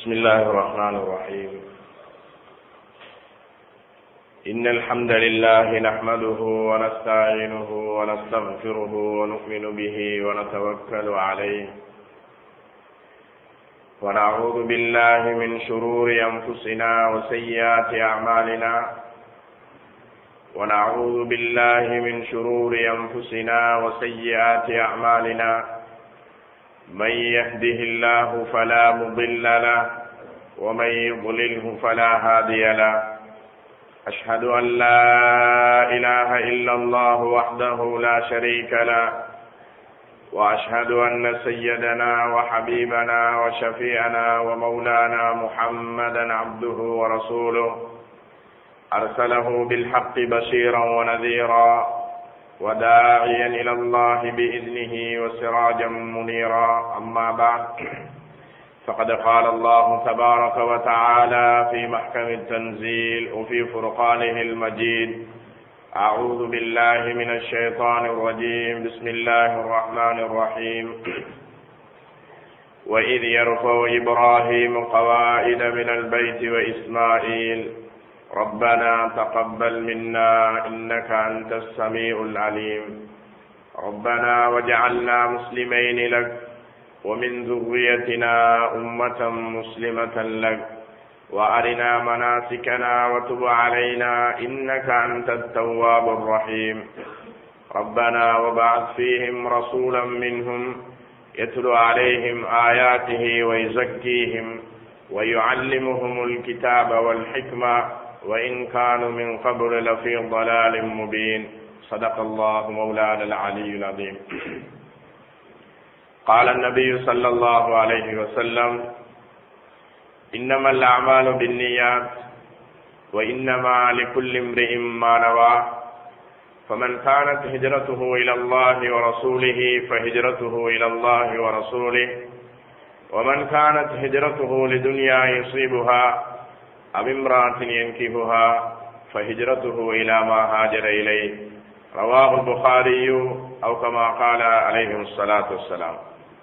بسم الله الرحمن الرحيم إن الحمد لله نحمده ونستعينه ونستغفره ونؤمن به ونتوكل عليه ونعوذ بالله من شرور أنفسنا وسيئات أعمالنا ونعوذ بالله من شرور أنفسنا وسيئات أعمالنا من يهده الله فلا مضل له ومن يضلله فلا هادي له أشهد أن لا إله إلا الله وحده لا شريك له وأشهد أن سيدنا وحبيبنا وشفيعنا ومولانا محمدا عبده ورسوله أرسله بالحق بشيرا ونذيرا وداعيا إلى الله بإذنه وسراجا منيرا أما بعد فقد قال الله تبارك وتعالى في محكم التنزيل وفي فرقانه المجيد أعوذ بالله من الشيطان الرجيم بسم الله الرحمن الرحيم وإذ يرفع إبراهيم قواعد من البيت وإسماعيل ربنا تقبل منا إنك أنت السميع العليم ربنا وجعلنا مسلمين لك ومن ذريتنا أمة مسلمة لك وأرنا مناسكنا وتب علينا إنك أنت التواب الرحيم ربنا وبعث فيهم رسولا منهم يتلو عليهم آياته ويزكيهم ويعلمهم الكتاب والحكمة وإن كانوا من قبل لفي ضلال مبين صدق الله مولانا العلي العظيم قال النبي صلى الله عليه وسلم إنما الأعمال بالنيات وإنما لكل امرئ ما نوى فمن كانت هجرته إلى الله ورسوله فهجرته إلى الله ورسوله ومن كانت هجرته لدنيا يصيبها أو امرأة ينكبها فهجرته إلى ما هاجر إليه رواه البخاري أو كما قال عليه الصلاة والسلام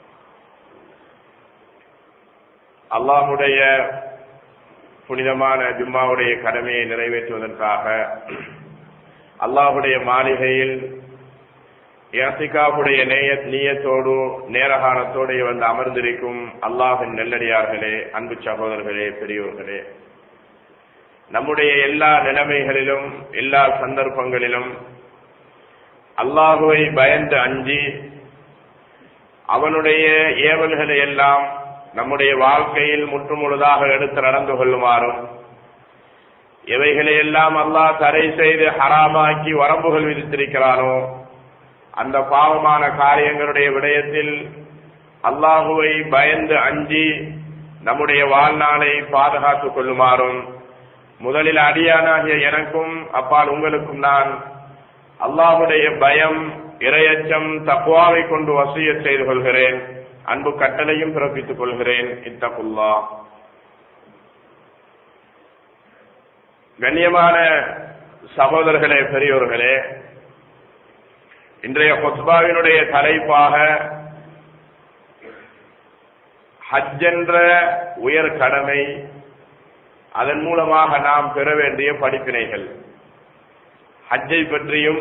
அல்லாஹுடைய புனிதமான ஜும்மாவுடைய கடமையை நிறைவேற்றுவதற்காக அல்லாஹுடைய மாளிகையில் ஏசிகாவுடைய நேய நீயத்தோடு நேரகாலத்தோடு வந்து அமர்ந்திருக்கும் அல்லாஹின் நெல்லடியார்களே அன்பு சகோதரர்களே பெரியோர்களே நம்முடைய எல்லா நிலைமைகளிலும் எல்லா சந்தர்ப்பங்களிலும் அல்லாஹுவை பயந்து அஞ்சி அவனுடைய ஏவல்களை எல்லாம் நம்முடைய வாழ்க்கையில் முற்றுமுழுதாக எடுத்து நடந்து கொள்ளுமாறும் எவைகளை எல்லாம் அல்லாஹ் தடை செய்து ஹராமாக்கி வரம்புகள் விதித்திருக்கிறானோ அந்த பாவமான காரியங்களுடைய விடயத்தில் அல்லாஹுவை பயந்து அஞ்சி நம்முடைய வாழ்நாளை பாதுகாத்துக் கொள்ளுமாறும் முதலில் அடியானாகிய எனக்கும் அப்பால் உங்களுக்கும் நான் அல்லாஹுடைய பயம் இரையச்சம் தக்குவாவை கொண்டு வசிய செய்து கொள்கிறேன் அன்பு கட்டளையும் பிறப்பித்துக் கொள்கிறேன் இத்தகுல்லா கண்ணியமான சகோதரர்களே பெரியோர்களே இன்றைய கொத்பாவினுடைய தலைப்பாக ஹஜ் என்ற உயர் கடமை அதன் மூலமாக நாம் பெற வேண்டிய படிப்பினைகள் ஹஜ்ஜை பற்றியும்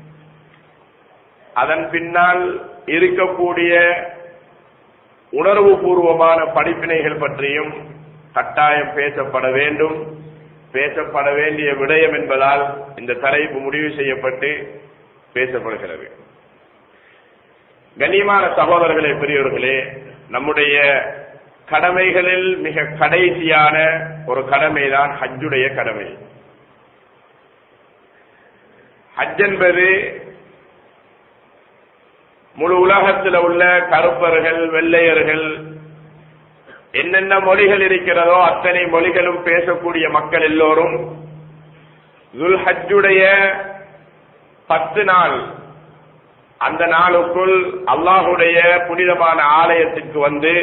அதன் பின்னால் இருக்கக்கூடிய உணர்வு பூர்வமான படிப்பினைகள் பற்றியும் கட்டாயம் பேசப்பட வேண்டும் பேசப்பட வேண்டிய விடயம் என்பதால் இந்த தலைப்பு முடிவு செய்யப்பட்டு பேசப்படுகிறது கண்ணியமான சகோதரர்களே பெரியவர்களே நம்முடைய கடமைகளில் மிக கடைசியான ஒரு கடமைதான் ஹஜ்ஜுடைய கடமை ஹஜ் என்பது முழு உலகத்தில் உள்ள கருப்பர்கள் வெள்ளையர்கள் என்னென்ன மொழிகள் இருக்கிறதோ அத்தனை மொழிகளும் பேசக்கூடிய மக்கள் எல்லோரும் துல் ஹஜ்ஜுடைய பத்து நாள் அந்த நாளுக்குள் அல்லாஹுடைய புனிதமான ஆலயத்திற்கு வந்து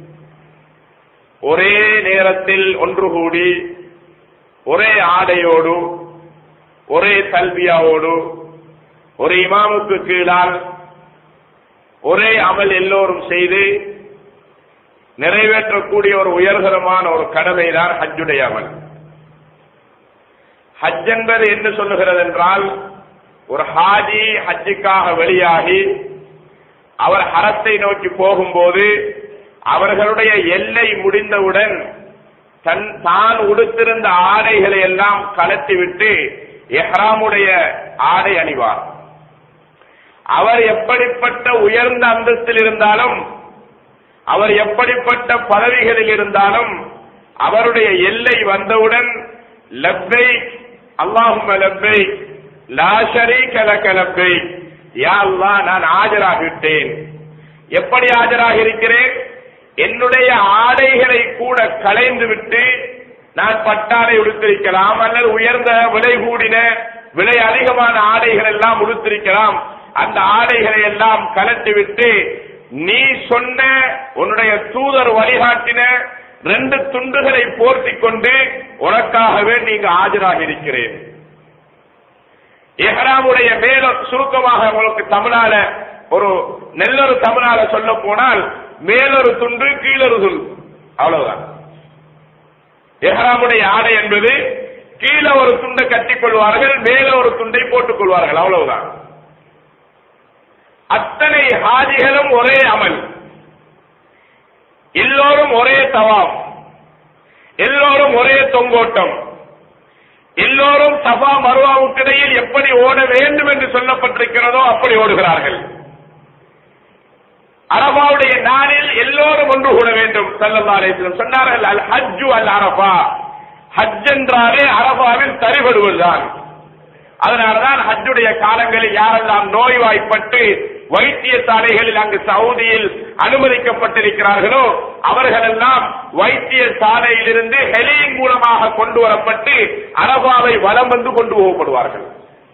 ஒரே நேரத்தில் ஒன்று கூடி ஒரே ஆடையோடு ஒரே கல்வியாவோடு ஒரு இமாமுக்கு கீழால் ஒரே அமல் எல்லோரும் செய்து நிறைவேற்றக்கூடிய ஒரு உயர்தரமான ஒரு கடமை தான் ஹஜ்ஜுடைய அமல் ஹஜ் என்பது என்ன சொல்லுகிறது என்றால் ஒரு ஹாஜி ஹஜ்ஜுக்காக வெளியாகி அவர் ஹரத்தை நோக்கி போகும்போது அவர்களுடைய எல்லை முடிந்தவுடன் தன் தான் உடுத்திருந்த ஆடைகளை எல்லாம் கலத்திவிட்டு எஹ்ராமுடைய ஆடை அணிவார் அவர் எப்படிப்பட்ட உயர்ந்த அந்தஸ்தில் இருந்தாலும் அவர் எப்படிப்பட்ட பதவிகளில் இருந்தாலும் அவருடைய எல்லை வந்தவுடன் லப்பை அல்லாஹும் லப்பை லா ஷரீக லக லப்பை யா அல்லாஹ் நான் ஆஜராகிவிட்டேன் எப்படி ஆஜராகி இருக்கிறேன் என்னுடைய ஆடைகளை கூட களைந்து விட்டு நான் பட்டாடை உடுத்திருக்கலாம் அல்லது உயர்ந்த விலை கூடின விலை அதிகமான ஆடைகள் எல்லாம் உடுத்திருக்கலாம் அந்த ஆடைகளை எல்லாம் கலட்டி விட்டு நீ சொன்ன உன்னுடைய தூதர் வழிகாட்டின ரெண்டு துண்டுகளை போர்த்தி கொண்டு உனக்காகவே நீங்க ஆஜராகி இருக்கிறேன் எஹராமுடைய மேல சுருக்கமாக உங்களுக்கு தமிழால ஒரு நெல்லொரு தமிழால சொல்ல போனால் மேலொரு துண்டு கீழொரு துண்டு அவ்வளவுதான் எஹராமுடைய ஆடை என்பது கீழே ஒரு துண்டை கட்டிக் கொள்வார்கள் மேல ஒரு துண்டை போட்டுக் கொள்வார்கள் அவ்வளவுதான் அத்தனை ஹாஜிகளும் ஒரே அமல் எல்லோரும் ஒரே தவாம் எல்லோரும் ஒரே தொங்கோட்டம் எல்லோரும் சபா மருவாவுக்கு இடையில் எப்படி ஓட வேண்டும் என்று சொல்லப்பட்டிருக்கிறதோ அப்படி ஓடுகிறார்கள் அரபாவுடைய நாளில் எல்லோரும் ஒன்று கூட வேண்டும் சல்லல்லா அலைஹிஸ்ஸலாம் சொன்னார்கள் அல் ஹஜ்ஜு அல் அரபா ஹஜ் என்றாலே அரபாவில் தரிபடுவதுதான் அதனால்தான் ஹஜ்ஜுடைய காலங்களில் யாரெல்லாம் நோய்வாய்ப்பட்டு வைத்தியசாலைகளில் அங்கு சவுதியில் அனுமதிக்கப்பட்டிருக்கிறார்களோ அவர்களெல்லாம் வைத்தியசாலையிலிருந்து ஹெலியின் மூலமாக கொண்டு வரப்பட்டு அரபாவை வலம் வந்து கொண்டு போகப்படுவார்கள்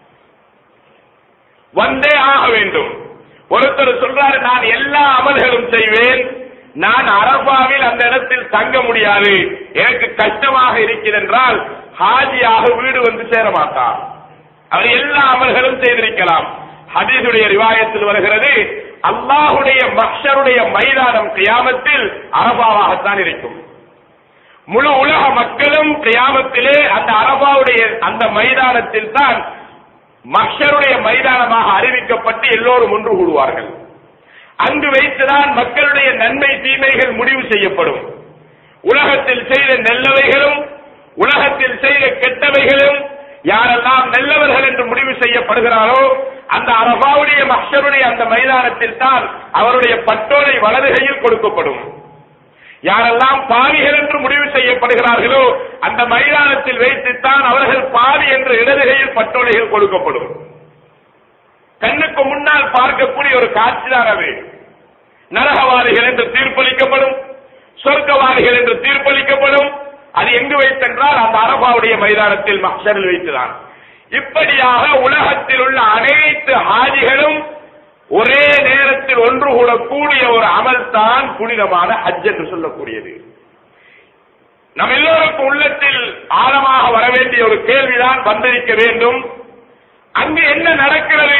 வந்தே ஆக வேண்டும் ஒருத்தர் சொல்றாரு நான் எல்லா அமல்களும் செய்வேன் நான் அரபாவில் அந்த இடத்தில் தங்க முடியாது எனக்கு கஷ்டமாக இருக்கிறது என்றால் ஹாஜியாக வீடு வந்து சேர மாட்டார் அவர் எல்லா அமல்களும் செய்திருக்கலாம் ஹதீஸுடைய ரிவாயத்தில் வருகிறது அல்லாஹுடைய மக்ஷருடைய மைதானம் கியாமத்தில் அரபாவாகத்தான் இருக்கும் முழு உலக மக்களும் கியாமத்திலே அந்த அரபாவுடைய அந்த மைதானத்தில் தான் மக்ஷருடைய மைதானமாக அறிவிக்கப்பட்டு எல்லோரும் ஒன்று கூடுவார்கள் அங்கு வைத்துதான் மக்களுடைய நன்மை தீமைகள் முடிவு செய்யப்படும் உலகத்தில் செய்த நல்லவைகளும் உலகத்தில் செய்த கெட்டவைகளும் யாரெல்லாம் நல்லவர்கள் என்று முடிவு செய்யப்படுகிறாரோ அந்த அரபாவுடைய மக்ஷருடைய அந்த மைதானத்தில் தான் அவருடைய பட்டோலை வலதுகையில் கொடுக்கப்படும் யாரெல்லாம் பாவிகள் என்று முடிவு செய்யப்படுகிறார்களோ அந்த மைதானத்தில் வைத்துத்தான் அவர்கள் பாவி என்ற இடதுகையில் பட்டோலைகள் கொடுக்கப்படும் கண்ணுக்கு முன்னால் பார்க்கக்கூடிய ஒரு காட்சிதான் அது நரகவாதிகள் என்று தீர்ப்பளிக்கப்படும் சொர்க்கவாதிகள் என்று தீர்ப்பளிக்கப்படும் அது எங்கு வைத்தென்றால் அந்த அரபாவுடைய மைதானத்தில் மக்சரில் வைத்துதான் இப்படியாக உலகத்தில் உள்ள அனைத்து ஹாஜிகளும் ஒரே நேரத்தில் ஒன்று கூடக்கூடிய ஒரு அமல் தான் புனிதமான ஹஜ் என்று சொல்லக்கூடியது நம் எல்லோருக்கும் உள்ளத்தில் ஆழமாக வர வேண்டிய ஒரு கேள்விதான் வந்திருக்க வேண்டும் அங்கு என்ன நடக்கிறது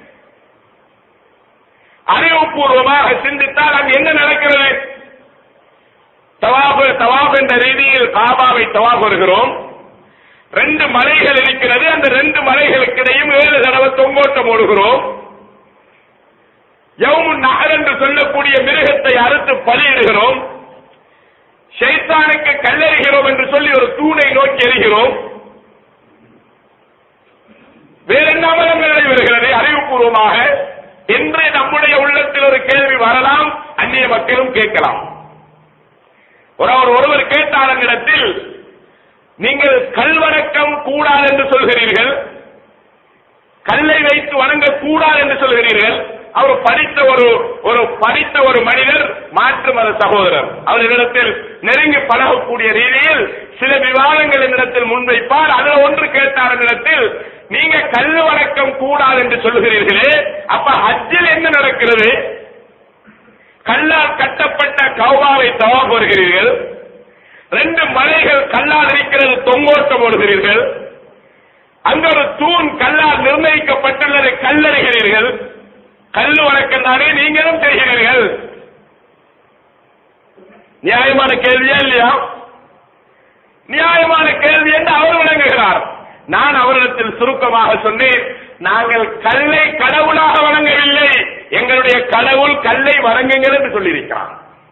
அறிவுபூர்வமாக சிந்தித்தால் அங்கு என்ன நடக்கிறது தவாபு தவாப் என்ற ரீதியில் காபாவை தவாப் வருகிறோம் ரெண்டு மலைகள் இருக்கிறது அந்த ரெண்டு மலைகளுக்கு இடையும் ஏழு தடவை தொங்கோட்டம் ஓடுகிறோம் யவுமு நகர் என்று சொல்லக்கூடிய மிருகத்தை அறுத்து பலியிடுகிறோம் ஷைத்தானுக்கு கல்லெறிகிறோம் என்று சொல்லி ஒரு தூணை நோக்கி எறிகிறோம் வேற என்ன அமலங்கள் நடைபெறுகிறது அறிவுபூர்வமாக என்று நம்முடைய உள்ளத்தில் ஒரு கேள்வி வரலாம் அந்நிய மக்களும் கேட்கலாம் ஒரு ஒருவர் கேட்டார் என்னிடத்தில் நீங்கள் கல்வணக்கம் கூடாது என்று சொல்கிறீர்கள் கல்லை வைத்து வணங்க கூடாது என்று சொல்கிறீர்கள் அவர் படித்த ஒரு ஒரு படித்த ஒரு மனிதர் மாற்று மத சகோதரர் அவர் என்னிடத்தில் நெருங்கி பழகக்கூடிய ரீதியில் சில விவாதங்கள் என்னிடத்தில் முன்வைப்பார் அதுல ஒன்று கேட்டார் என்னிடத்தில் நீங்க கல் வணக்கம் கூடாது என்று சொல்கிறீர்களே அப்ப ஹஜ்ஜில் என்ன நடக்கிறது கல்லால் கட்டப்பட்ட கௌபாவை தவாப் வருகிறீர்கள் ரெண்டு மலைகள் கல்லால் இருக்கிறது தொங்கோட்டம் ஓடுகிறீர்கள் அங்க ஒரு தூண் கல்லால் நிர்ணயிக்கப்பட்டுள்ளதை கல்லறிகிறீர்கள் கல்லு வழக்கம் தானே நீங்களும் செய்கிறீர்கள் நியாயமான கேள்வியா இல்லையா நியாயமான கேள்வி என்று அவர் விளங்குகிறார் நான் அவரிடத்தில் சுருக்கமாக சொன்னேன் நாங்கள் கல்லை கடவுளாக வணங்கவில்லை எங்களுடைய கடவுள் கல்லை வணங்குங்கள் என்று சொல்லியிருக்கிறார்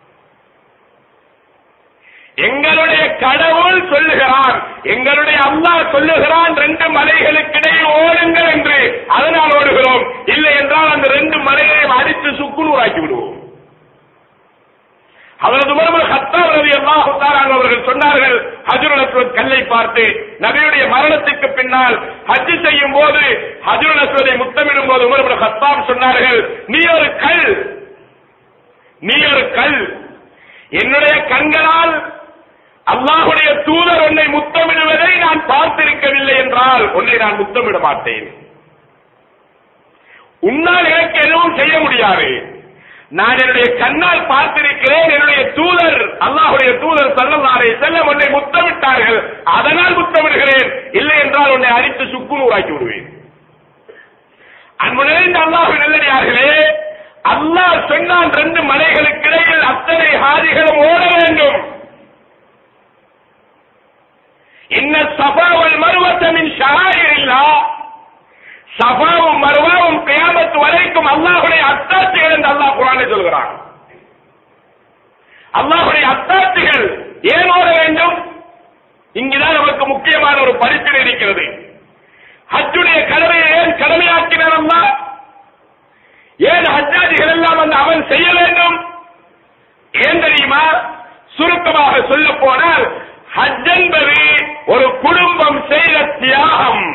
எங்களுடைய கடவுள் சொல்லுகிறான் எங்களுடைய அல்லாஹ் சொல்லுகிறான் ரெண்டு மலைகளுக்கிடையே ஓடுங்கள் என்று அதனால் ஓடுகிறோம் இல்லை என்றால் அந்த ரெண்டு மலைகளையும் அடித்து சுக்குநூறாக்கி விடுவோம் அவரது உமர் ஹத்தாப் ரவி அல்லாஹு அவர்கள் சொன்னார்கள் ஹஜ்ருல் அஸ்வத் கல்லை பார்த்து நபியுடைய மரணத்துக்கு பின்னால் ஹஜ் செய்யும் போது ஹஜ்ருல் அஸ்வதை முத்தமிடும் போது உமர் ஹத்தாப் சொன்னார்கள் நீ ஒரு கல் நீ ஒரு கல் என்னுடைய கண்களால் அல்லாஹுடைய தூதர் உன்னை முத்தமிடுவதை நான் பார்த்திருக்கவில்லை என்றால் உன்னை நான் முத்தமிட மாட்டேன் உன்னால் எனக்கு எதுவும் செய்ய முடியாது நான் என்னுடைய கண்ணால் பார்த்திருக்கிறேன் என்னுடைய தூதர் அல்லாஹுடைய தூதர் சல்லல்லாரை செல்ல உன்னை முத்தமிட்டார்கள் அதனால் முத்தமிடுகிறேன் இல்லை என்றால் உன்னை அடித்து சுக்குநூறாக்கி விடுவேன் அன்பு நிறைந்த அல்லாஹு நல்லடியார்களே அல்லாஹ் சொன்னான் ரெண்டு மலைகளுக்கு இடையில் அத்தனை ஹாதிகளும் ஓட வேண்டும் இன்ன சபாவல் மருவத்தமின் ஷாயிரில்லா சபாவும் மருவாவும் கியாமத்து வரைக்கும் அல்லாஹுடைய அத்தாட்சிகள் என்று அல்லாஹ் குரானை சொல்கிறான் அல்லாஹுடைய அத்தாட்சிகள் ஏன் ஓட வேண்டும் இங்குதான் நமக்கு முக்கியமான ஒரு பரிசீலனை இருக்கிறது ஹஜ்ஜுடைய கடமையை ஏன் கடமையாக்கினார் அல்லாஹ் ஏன் ஹஜ்ஜாதிகள் எல்லாம் வந்து அவன் செய்ய வேண்டும் ஏன் தெரியுமா சுருக்கமாக சொல்ல போனால் ஹஜ் என்பது ஒரு குடும்பம் செய்த தியாகம்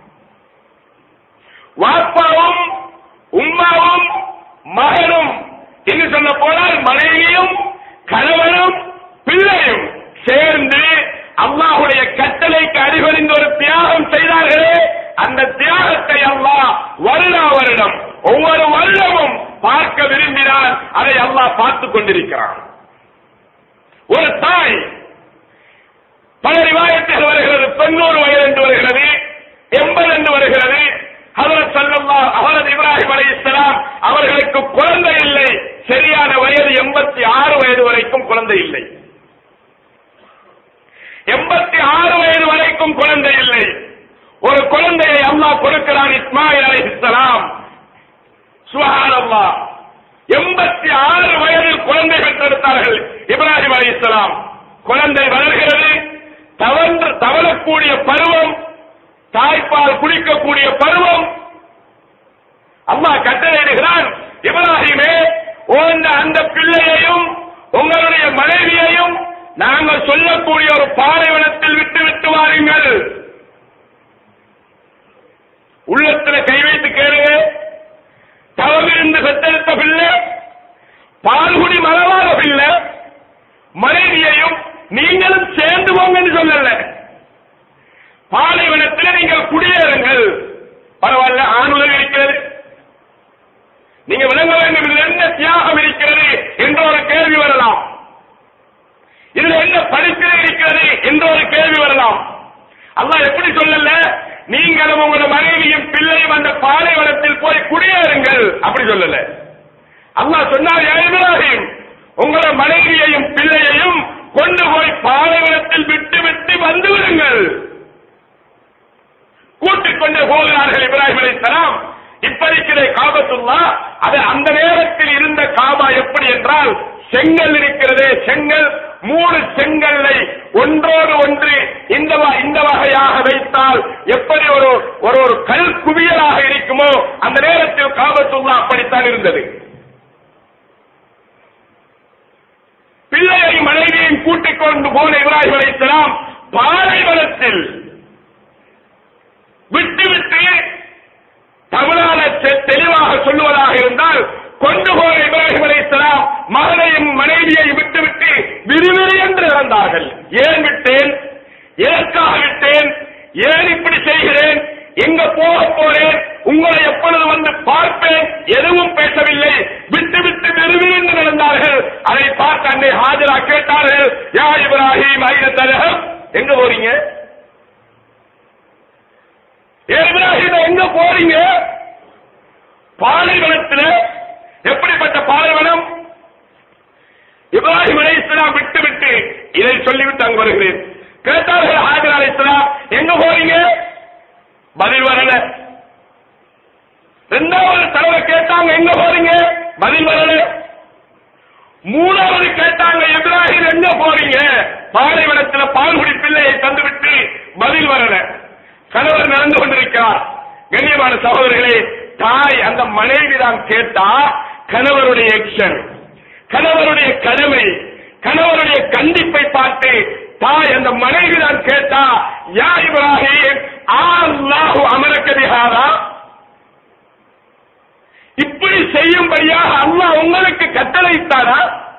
வாப்பாவும் உம்மாவும் மகனும் என்று சொல்ல போனால் மனைவியும் கணவனும் பிள்ளையும் சேர்ந்து அல்லாஹுடைய கட்டளைக்கு அடிபணிந்த ஒரு தியாகம் செய்தார்களே அந்த தியாகத்தை அல்லாஹ் வருடா வருடம் ஒவ்வொரு வருடமும் பார்க்க விரும்பினால் அதை அல்லாஹ் பார்த்துக் கொண்டிருக்கிறான் ஒரு தாய் பல ரிவாயத்துகள் வருகிறது தொண்ணூறு வயது என்று வருகிறது எண்பது என்று வருகிறது ஹதரத் சல்லல்லா ஹதரத் இப்ராஹிம் அலை இஸ்லாம் அவர்களுக்கு குழந்தை இல்லை சரியான வயது எண்பத்தி ஆறு வயது வரைக்கும் குழந்தை இல்லை எண்பத்தி ஆறு வயது வரைக்கும் குழந்தை இல்லை ஒரு குழந்தையை அல்லாஹ் கொடுக்கிறான் இஸ்மாயில் அலை இஸ்லாம் சுஹானல்லா எண்பத்தி ஆறு வயதில் குழந்தை பெற்றெடுத்தார்கள் இப்ராஹிம் அலை இஸ்லாம் குழந்தை வளர்கிறது தவன்று தவழக்கூடிய பருவம் தாய்ப்பால் குடிக்கக்கூடிய பருவம் அம்மா கட்டளையிடுகிறான் இப்ராஹிமே உங்க அந்த பிள்ளையையும் உங்களுடைய மனைவியையும் நாங்கள் சொல்லக்கூடிய ஒரு பாலைவனத்தில் விட்டு விட்டு வாருங்கள் உள்ளத்துல கை வைத்து கேளுங்க தவமிருந்து பெற்றெடுத்த பிள்ளை பால்குடி மலவாத பிள்ளை மனைவியையும் நீங்களும் சேர்ந்து போங்கன்னு சொல்லல பாலைவனத்தில் நீங்கள் குடியேறுங்கள் பரவாயில்ல ஆணுதல் இருக்கிறது நீங்க விளங்க வேண்டும் இதில் என்ன தியாகம் இருக்கிறது என்ற ஒரு கேள்வி வரலாம் இதுல என்ன படிப்பினை இருக்கிறது என்ற ஒரு கேள்வி வரலாம் அல்லாஹ் எப்படி சொல்லல நீங்களும் உங்களோட மனைவியும் பிள்ளையும் அந்த பாலைவனத்தில் போய் குடியேறுங்கள் அப்படி சொல்லல அல்லாஹ் சொன்னார் "யா இப்ராஹிம் உங்களோட மனைவியையும் பிள்ளையையும் கொண்டு போய் பாலைவனத்தில் விட்டு விட்டு வந்து விடுங்கள் கூட்டிக் கொண்டு போகிறார்கள் இப்ராஹிம் அலைஹிஸ்ஸலாம் இப்ப இருக்கிற காபத்துல்லா அது அந்த நேரத்தில் இருந்த காபா எப்படி என்றால் செங்கல் இருக்கிறதே செங்கல் மூணு செங்கல்லை ஒன்றோடு ஒன்று இந்த வ- இந்த வகையாக வைத்தால் எப்படி ஒரு ஒரு ஒரு கல் குவியலாக இருக்குமோ அந்த நேரத்தில் காபத்துல்லா அப்படித்தான் இருந்தது பிள்ளையை மனைவியையும் கூட்டிக் கொண்டு போன இப்ராஹிம் அலைஹிஸ்ஸலாம் பாலைவனத்தில் விட்டுவிட்டு தமிழால தெ- தெளிவாக சொல்லுவதாக இருந்தால் கொண்டு போன இப்ராஹிம் அலைஹிஸ்ஸலாம் மகனையும் மனைவியையும் விட்டுவிட்டு விறுவிறு என்று இறந்தார்கள் ஏன் விட்டேன் எதற்காக விட்டேன் ஏன் இப்படி செய்கிறேன் எங்க போக போறேன் உங்களை எப்பொழுது வந்து பார்ப்பேன் எதுவும் பேசவில்லை விட்டு விட்டு விறுவிறு என்று நடந்தார்கள் அதை பார்த்து அன்னை ஹாஜரா கேட்டார்கள் யா இப்ராஹிம் ஐன தலகம் எங்க போறீங்க ஏ இப்ராஹிம் எங்க போறீங்க பாலைவனத்தில் எப்படிப்பட்ட பாலைவனம் இப்ராஹிம் அலை இஸ்லாம் விட்டு விட்டு இதை சொல்லிவிட்டு அங்கு வருகிறேன் கேட்டார்கள் ஹாஜர் அலை இஸ்லாம் எங்க போறீங்க பதில் வரல ரெண்டாவது தடவை கேட்டாங்க எங்க போறீங்க பதில் வரல மூணாவது கேட்டாங்க இப்ராஹிம் எங்க போறீங்க பாலைவனத்துல பால்குடி பிள்ளையை தந்துவிட்டு பதில் வரல கணவர் நடந்து கொண்டிருக்கிறார் கண்ணியமான சகோதரர்களே தாய் அந்த மனைவி தான் கேட்டா கணவருடைய எக்ஷன் கணவருடைய கடமை கணவருடைய கண்டிப்பை பார்த்து தாய் அந்த மனைவி தான் கேட்டா யா இப்ராஹிம் அல்லாஹு அமரக்கதிகாரா இப்படி செய்யும்படியாக அல்லாஹ் உங்களுக்கு கட்டளையிட்டாரா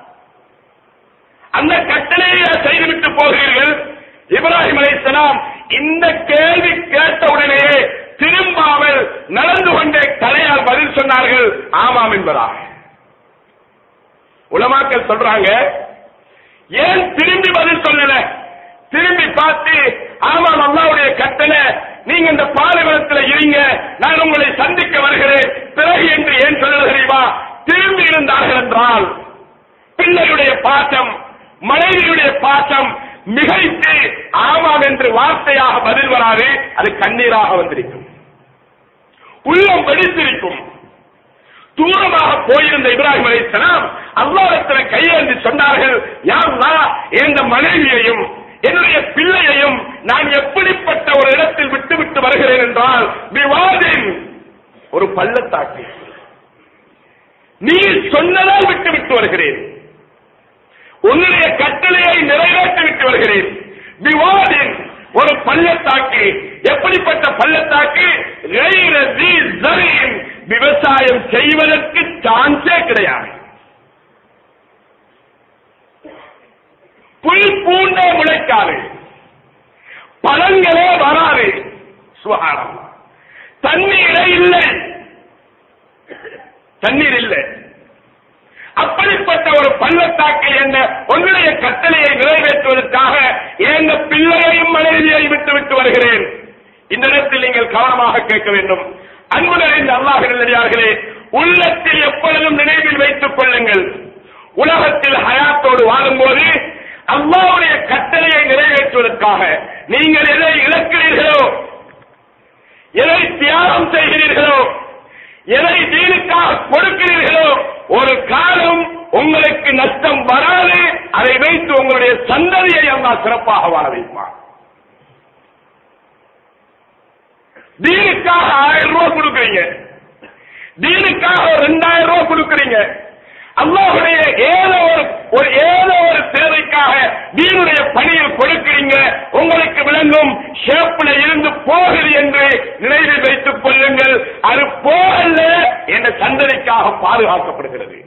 அந்த கட்டளையை செய்துவிட்டு போகிறீர்கள் இப்ராஹிம் அலைஹிஸ்ஸலாம் இந்த கேள்வி கேட்ட உடனேயே திரும்பாமல் நடந்து கொண்டே தலையால் பதில் சொன்னார்கள் ஆமாம் என்பதாக உலமாக்கள் சொல்றாங்க ஏன் திரும்பி பதில் சொல்லல திரும்பி பார்த்து ஆமாம் அல்லாவுடைய கட்டளை நீங்க இந்த பாலைவனத்துல இருங்க நான் உங்களை சந்திக்க வருகிறேன் பிறகு என்று ஏன் சொல்ல தெரியுமா திரும்பி இருந்தார்கள் என்றால் பிள்ளையுடைய பாசம் மனைவியுடைய பாசம் மிகைத்து ஆமாம் என்று வார்த்தையாக பதில் வராது அது கண்ணீராக வந்திருக்கும் உள்ளம் வெடித்திருக்கும் தூரமாக போயிருந்த இப்ராஹிம் அலைஹிஸ்ஸலாம் அல்லாஹ்விடத்தில் கையேந்தி சொன்னார்கள் யா அல்லாஹ் இந்த மனைவியையும் என்னுடைய பிள்ளையையும் நான் எப்படிப்பட்ட ஒரு இடத்தில் விட்டு விட்டு வருகிறேன் என்றால் விவாதின் ஒரு பள்ளத்தாக்கு நீ சொன்னதால் விட்டு விட்டு வருகிறேன் உன்னுடைய கட்டளையை நிறைவேற்றி விட்டு வருகிறேன் விவாதின் ஒரு பள்ளத்தாக்கு எப்படிப்பட்ட பள்ளத்தாக்கு கைர தி ஸரீன். விவசாயம் செய்வதற்கு சான்ஸே கிடையாது புல் பூண்டே முளைக்காது பழங்களே வராது சுகாரம் தண்ணீரே இல்லை தண்ணீர் இல்லை அப்படிப்பட்ட ஒரு பள்ளத்தாக்கை என்ற உன்னுடைய கட்டளையை நிறைவேற்றுவதற்காக எங்க பிள்ளையையும் மனைவியை விட்டு விட்டு வருகிறேன் இந்த இடத்தில் நீங்கள் கவனமாக கேட்க வேண்டும் அன்பு நிறைந்த அல்லாஹ் நல்லடியார்களே உள்ளத்தில் எப்பொழுதும் நினைவில் வைத்துக் கொள்ளுங்கள் உலகத்தில் ஹயாத்தோடு வாழும்போது அல்லாஹ்வுடைய கட்டளையை நிறைவேற்றுவதற்காக நீங்கள் எதை இழக்கிறீர்களோ எதை தியாகம் செய்கிறீர்களோ எதை தீனுக்காக கொடுக்கிறீர்களோ ஒரு காலம் உங்களுக்கு நஷ்டம் வராது அதை வைத்து உங்களுடைய சந்ததியை அல்லாஹ் சிறப்பாக வாழ வைப்பார் தீனுக்காக ஆயிரம் ரூபாய் கொடுக்குறீங்க தீனுக்காக ஒரு ரெண்டாயிரம் ரூபாய் கொடுக்குறீங்க அல்லாஹுடைய ஏதோ ஒரு ஒரு ஏதோ ஒரு தேவைக்காக தீனுடைய பணியில் கொடுக்கிறீங்க உங்களுக்கு விளங்கும் ஷேப்பில் இருந்து போகுது என்று நினைவில் வைத்துக் கொள்ளுங்கள் அது போகல என்ற சந்ததிக்காக பாதுகாக்கப்படுகிறது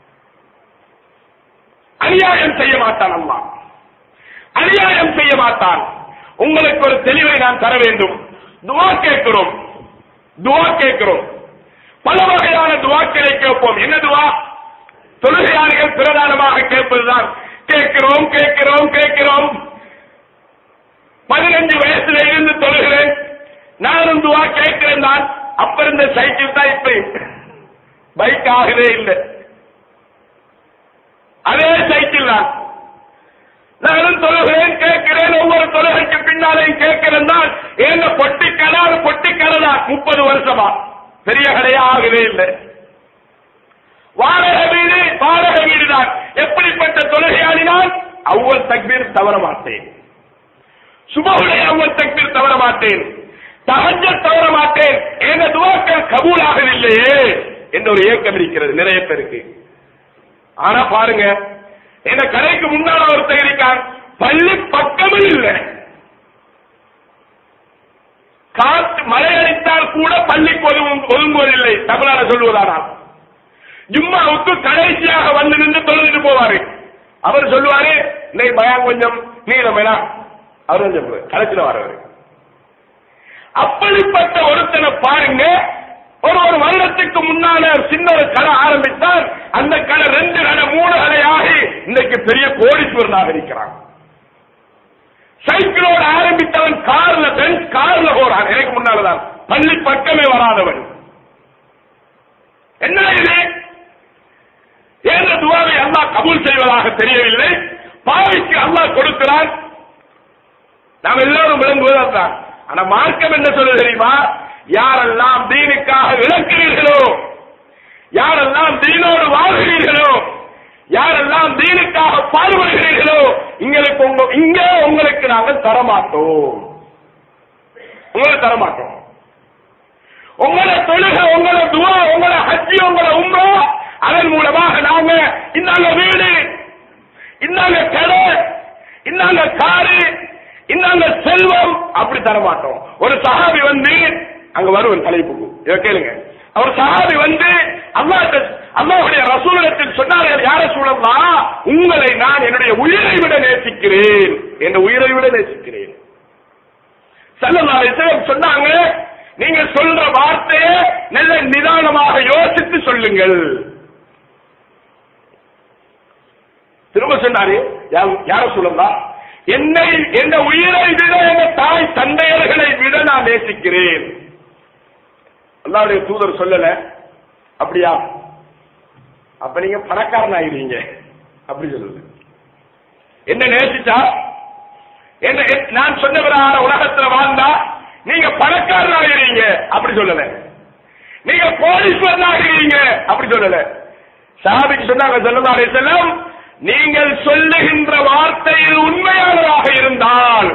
அநியாயம் செய்ய மாட்டான் அல்லாஹ் அநியாயம் செய்ய மாட்டான் உங்களுக்கு ஒரு தெளிவை நான் தர வேண்டும் துவா கேட்கிறோம் துவா கேட்கிறோம் பல வகையான துவாக்களை கேட்போம் என்ன துவா தொழுகையாளிகள் பிரதானமாக கேட்பதுதான் கேட்கிறோம் கேட்கிறோம் கேட்கிறோம் பதினஞ்சு வயசுல இருந்து தொழுகிறேன் நானும் துவா கேட்கிறேன் தான் அப்ப இருந்த சைக்கிள் தான் இப்ப பைக் ஆகவே இல்லை அதே சைக்கிள் தான் நானும் தொழுகிறேன் கேட்கிறேன் ஒவ்வொரு தொழுகைக்கு பின்னாலையும் கேட்கிறேன் தான் ஏங்க பொட்டி கடை அது பொட்டி கடை தான் முப்பது வருஷமா பெரிய கடையா ஆகவே இல்லை வாடகை வீடு வாடகை வீடு தான் எப்படிப்பட்ட தொழுகையாளினால் அவ்வளவு தக்பீர் தவற மாட்டேன் சுபகுடைய அவ்வளவு தக்பீர் தவற மாட்டேன் தகஜ தவற மாட்டேன் எங்க துவாக்கள் கபூலாகவில்லையே என்ற ஒரு ஏக்கம் இருக்கிறது நிறைய பேருக்கு ஆனா பாருங்க எங்க கடைக்கு முன்னால ஒருத்தர் இருக்கான் பள்ளி பக்கமும் இல்லை காற்று மழை அடித்தால் கூட பள்ளிக்கு ஒதுங்கும் ஒதுங்குவதில்லை தமிழால சொல்லுவதானால் ஜும்மாவுக்கு கடைசியாக வந்து நின்று தொழுதுட்டு போவாரு அவர் சொல்லுவாரு இன்னைக்கு பயம் கொஞ்சம் நீளம் வேணாம் அவர் வந்து சொல்லுவாரு கடைசியில் வரவர் அப்படிப்பட்ட ஒருத்தனை பாருங்க ஒரு ஒரு வருடத்துக்கு முன்னால சின்ன ஒரு கடை ஆரம்பித்தால் அந்த கடை ரெண்டு கடை மூணு கடை ஆகி இன்னைக்கு பெரிய கோடீஸ்வரனாக இருக்கிறான் சைக்கிளோட ஆரம்பித்தவன் கார்ல பென்ஸ் கார்ல போறான் எனக்கு முன்னாலதான் பள்ளி பக்கமே வராதவன் என்ன இது ஏன் துவாவை அல்லாஹ் கபூல் செய்வதாக தெரியவில்லை பாவிக்கு அல்லாஹ் கொடுக்கிறான் நாம் எல்லாரும் விளங்குவது அதுதான் ஆனா மார்க்கம் என்ன சொல்ல தெரியுமா யாரெல்லாம் தீனுக்காக இழக்கிறீர்களோ யாரெல்லாம் தீனோடு வாழ்கிறீர்களோ யாரெல்லாம் தீனுக்காக பாடுபடுகிறீர்களோ உங்களுக்கு உங்க இங்க உங்களுக்கு நாங்கள் தரமாட்டோம் உங்களுக்கு தரமாட்டோம் உங்களை தொழுக உங்களை துவா உங்களை ஹஜ்ஜி உங்களை உம்ரா அதன் மூலமாக நாங்க இந்தாங்க வீடு இந்தாங்க கடை இந்தாங்க காரு இந்தாங்க செல்வம் அப்படி தர மாட்டோம் ஒரு சஹாபி வந்து அங்க வருவன் தலைப்புக்கு இதை கேளுங்க அவர் சஹாபி வந்து அல்லாஹ் அல்லாஹ்வுடைய ரசூலத்தில் சொன்னார்கள் யார சூழல்லா உங்களை நான் என்னுடைய உயிரை விட நேசிக்கிறேன் என் உயிரை விட நேசிக்கிறேன் சல்லல்லாஹு அலைஹி வஸல்லம் சொன்னாங்க நீங்க சொல்ற வார்த்தையை நல்ல நிதானமாக யோசித்து சொல்லுங்கள் திரும்ப சொன்னாரு யா- யார சொல்லலாம் என்னை என் உயிரை விட என் தாய் தந்தையர்களை விட நான் நேசிக்கிறேன் அல்லாவுடைய தூதர் சொல்லல அப்படியா அப்ப நீங்க பணக்காரன் ஆயிருவீங்க அப்படி சொல்லுது என்ன நேசிச்சா என்ன என்- நான் சொன்னவரான உலகத்துல வாழ்ந்தா நீங்க பணக்காரன் ஆகிறீங்க அப்படி சொல்லல நீங்க கோடீஸ்வரன் ஆகிறீங்க அப்படி சொல்லல சாபிக்கு சொன்னாங்க சொல்லலாம் செல்லம் நீங்கள் சொல்லுகின்ற வார்த்தையில் உண்மையானதாக இருந்தால்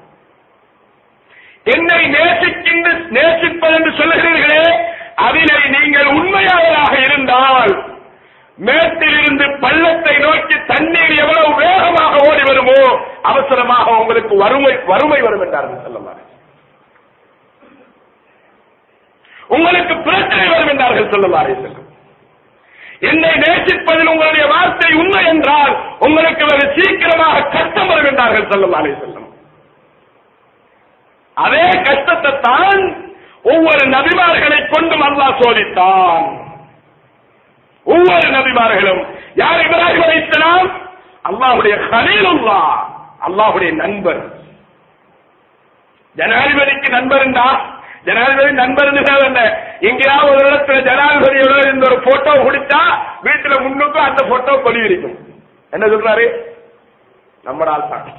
என்னை நேசிக்கின்ற நேசிப்பது என்று சொல்லுகிறீர்களே அதிலே நீங்கள் உண்மையாளராக இருந்தால் மேட்டிலிருந்து பள்ளத்தை நோக்கி தண்ணீர் எவ்வளவு வேகமாக ஓடி வருமோ அவசரமாக உங்களுக்கு வறுமை வறுமை வரும் என்றார்கள் சொல்லலாம் உங்களுக்கு பிரச்சனை வரும் என்றார்கள் சொல்லலாரே செல்லும் என்னை நேசிப்பதில் உங்களுடைய வார்த்தை உண்மை என்றால் உங்களுக்கு வெகு சீக்கிரமாக கஷ்டம் வரும் என்றார்கள் சொல்லலாரே செல்லும் அதே கஷ்டத்தை தான் ஒவ்வொரு நபிமார்களை கொண்டும் அல்லாஹ் சோதித்தான் ஒவ்வொரு நபிமார்களும் யார் இப்ராஹிம் அலைஹிஸ்ஸலாம் அல்லாஹ்வுடைய கலீலுல்லா அல்லாஹ்வுடைய நண்பர் ஜனாதிபதிக்கு நண்பர் ஜனாதிபதி நண்பர் என்ன எங்கேயாவது ஒரு இடத்துல ஜனாதிபதியோட இந்த ஒரு போட்டோ குடிச்சா வீட்டுல முன்னுக்கும் அந்த போட்டோ கொலி இருக்கும் என்ன சொல்றாரு நம்ம ஆள் தான்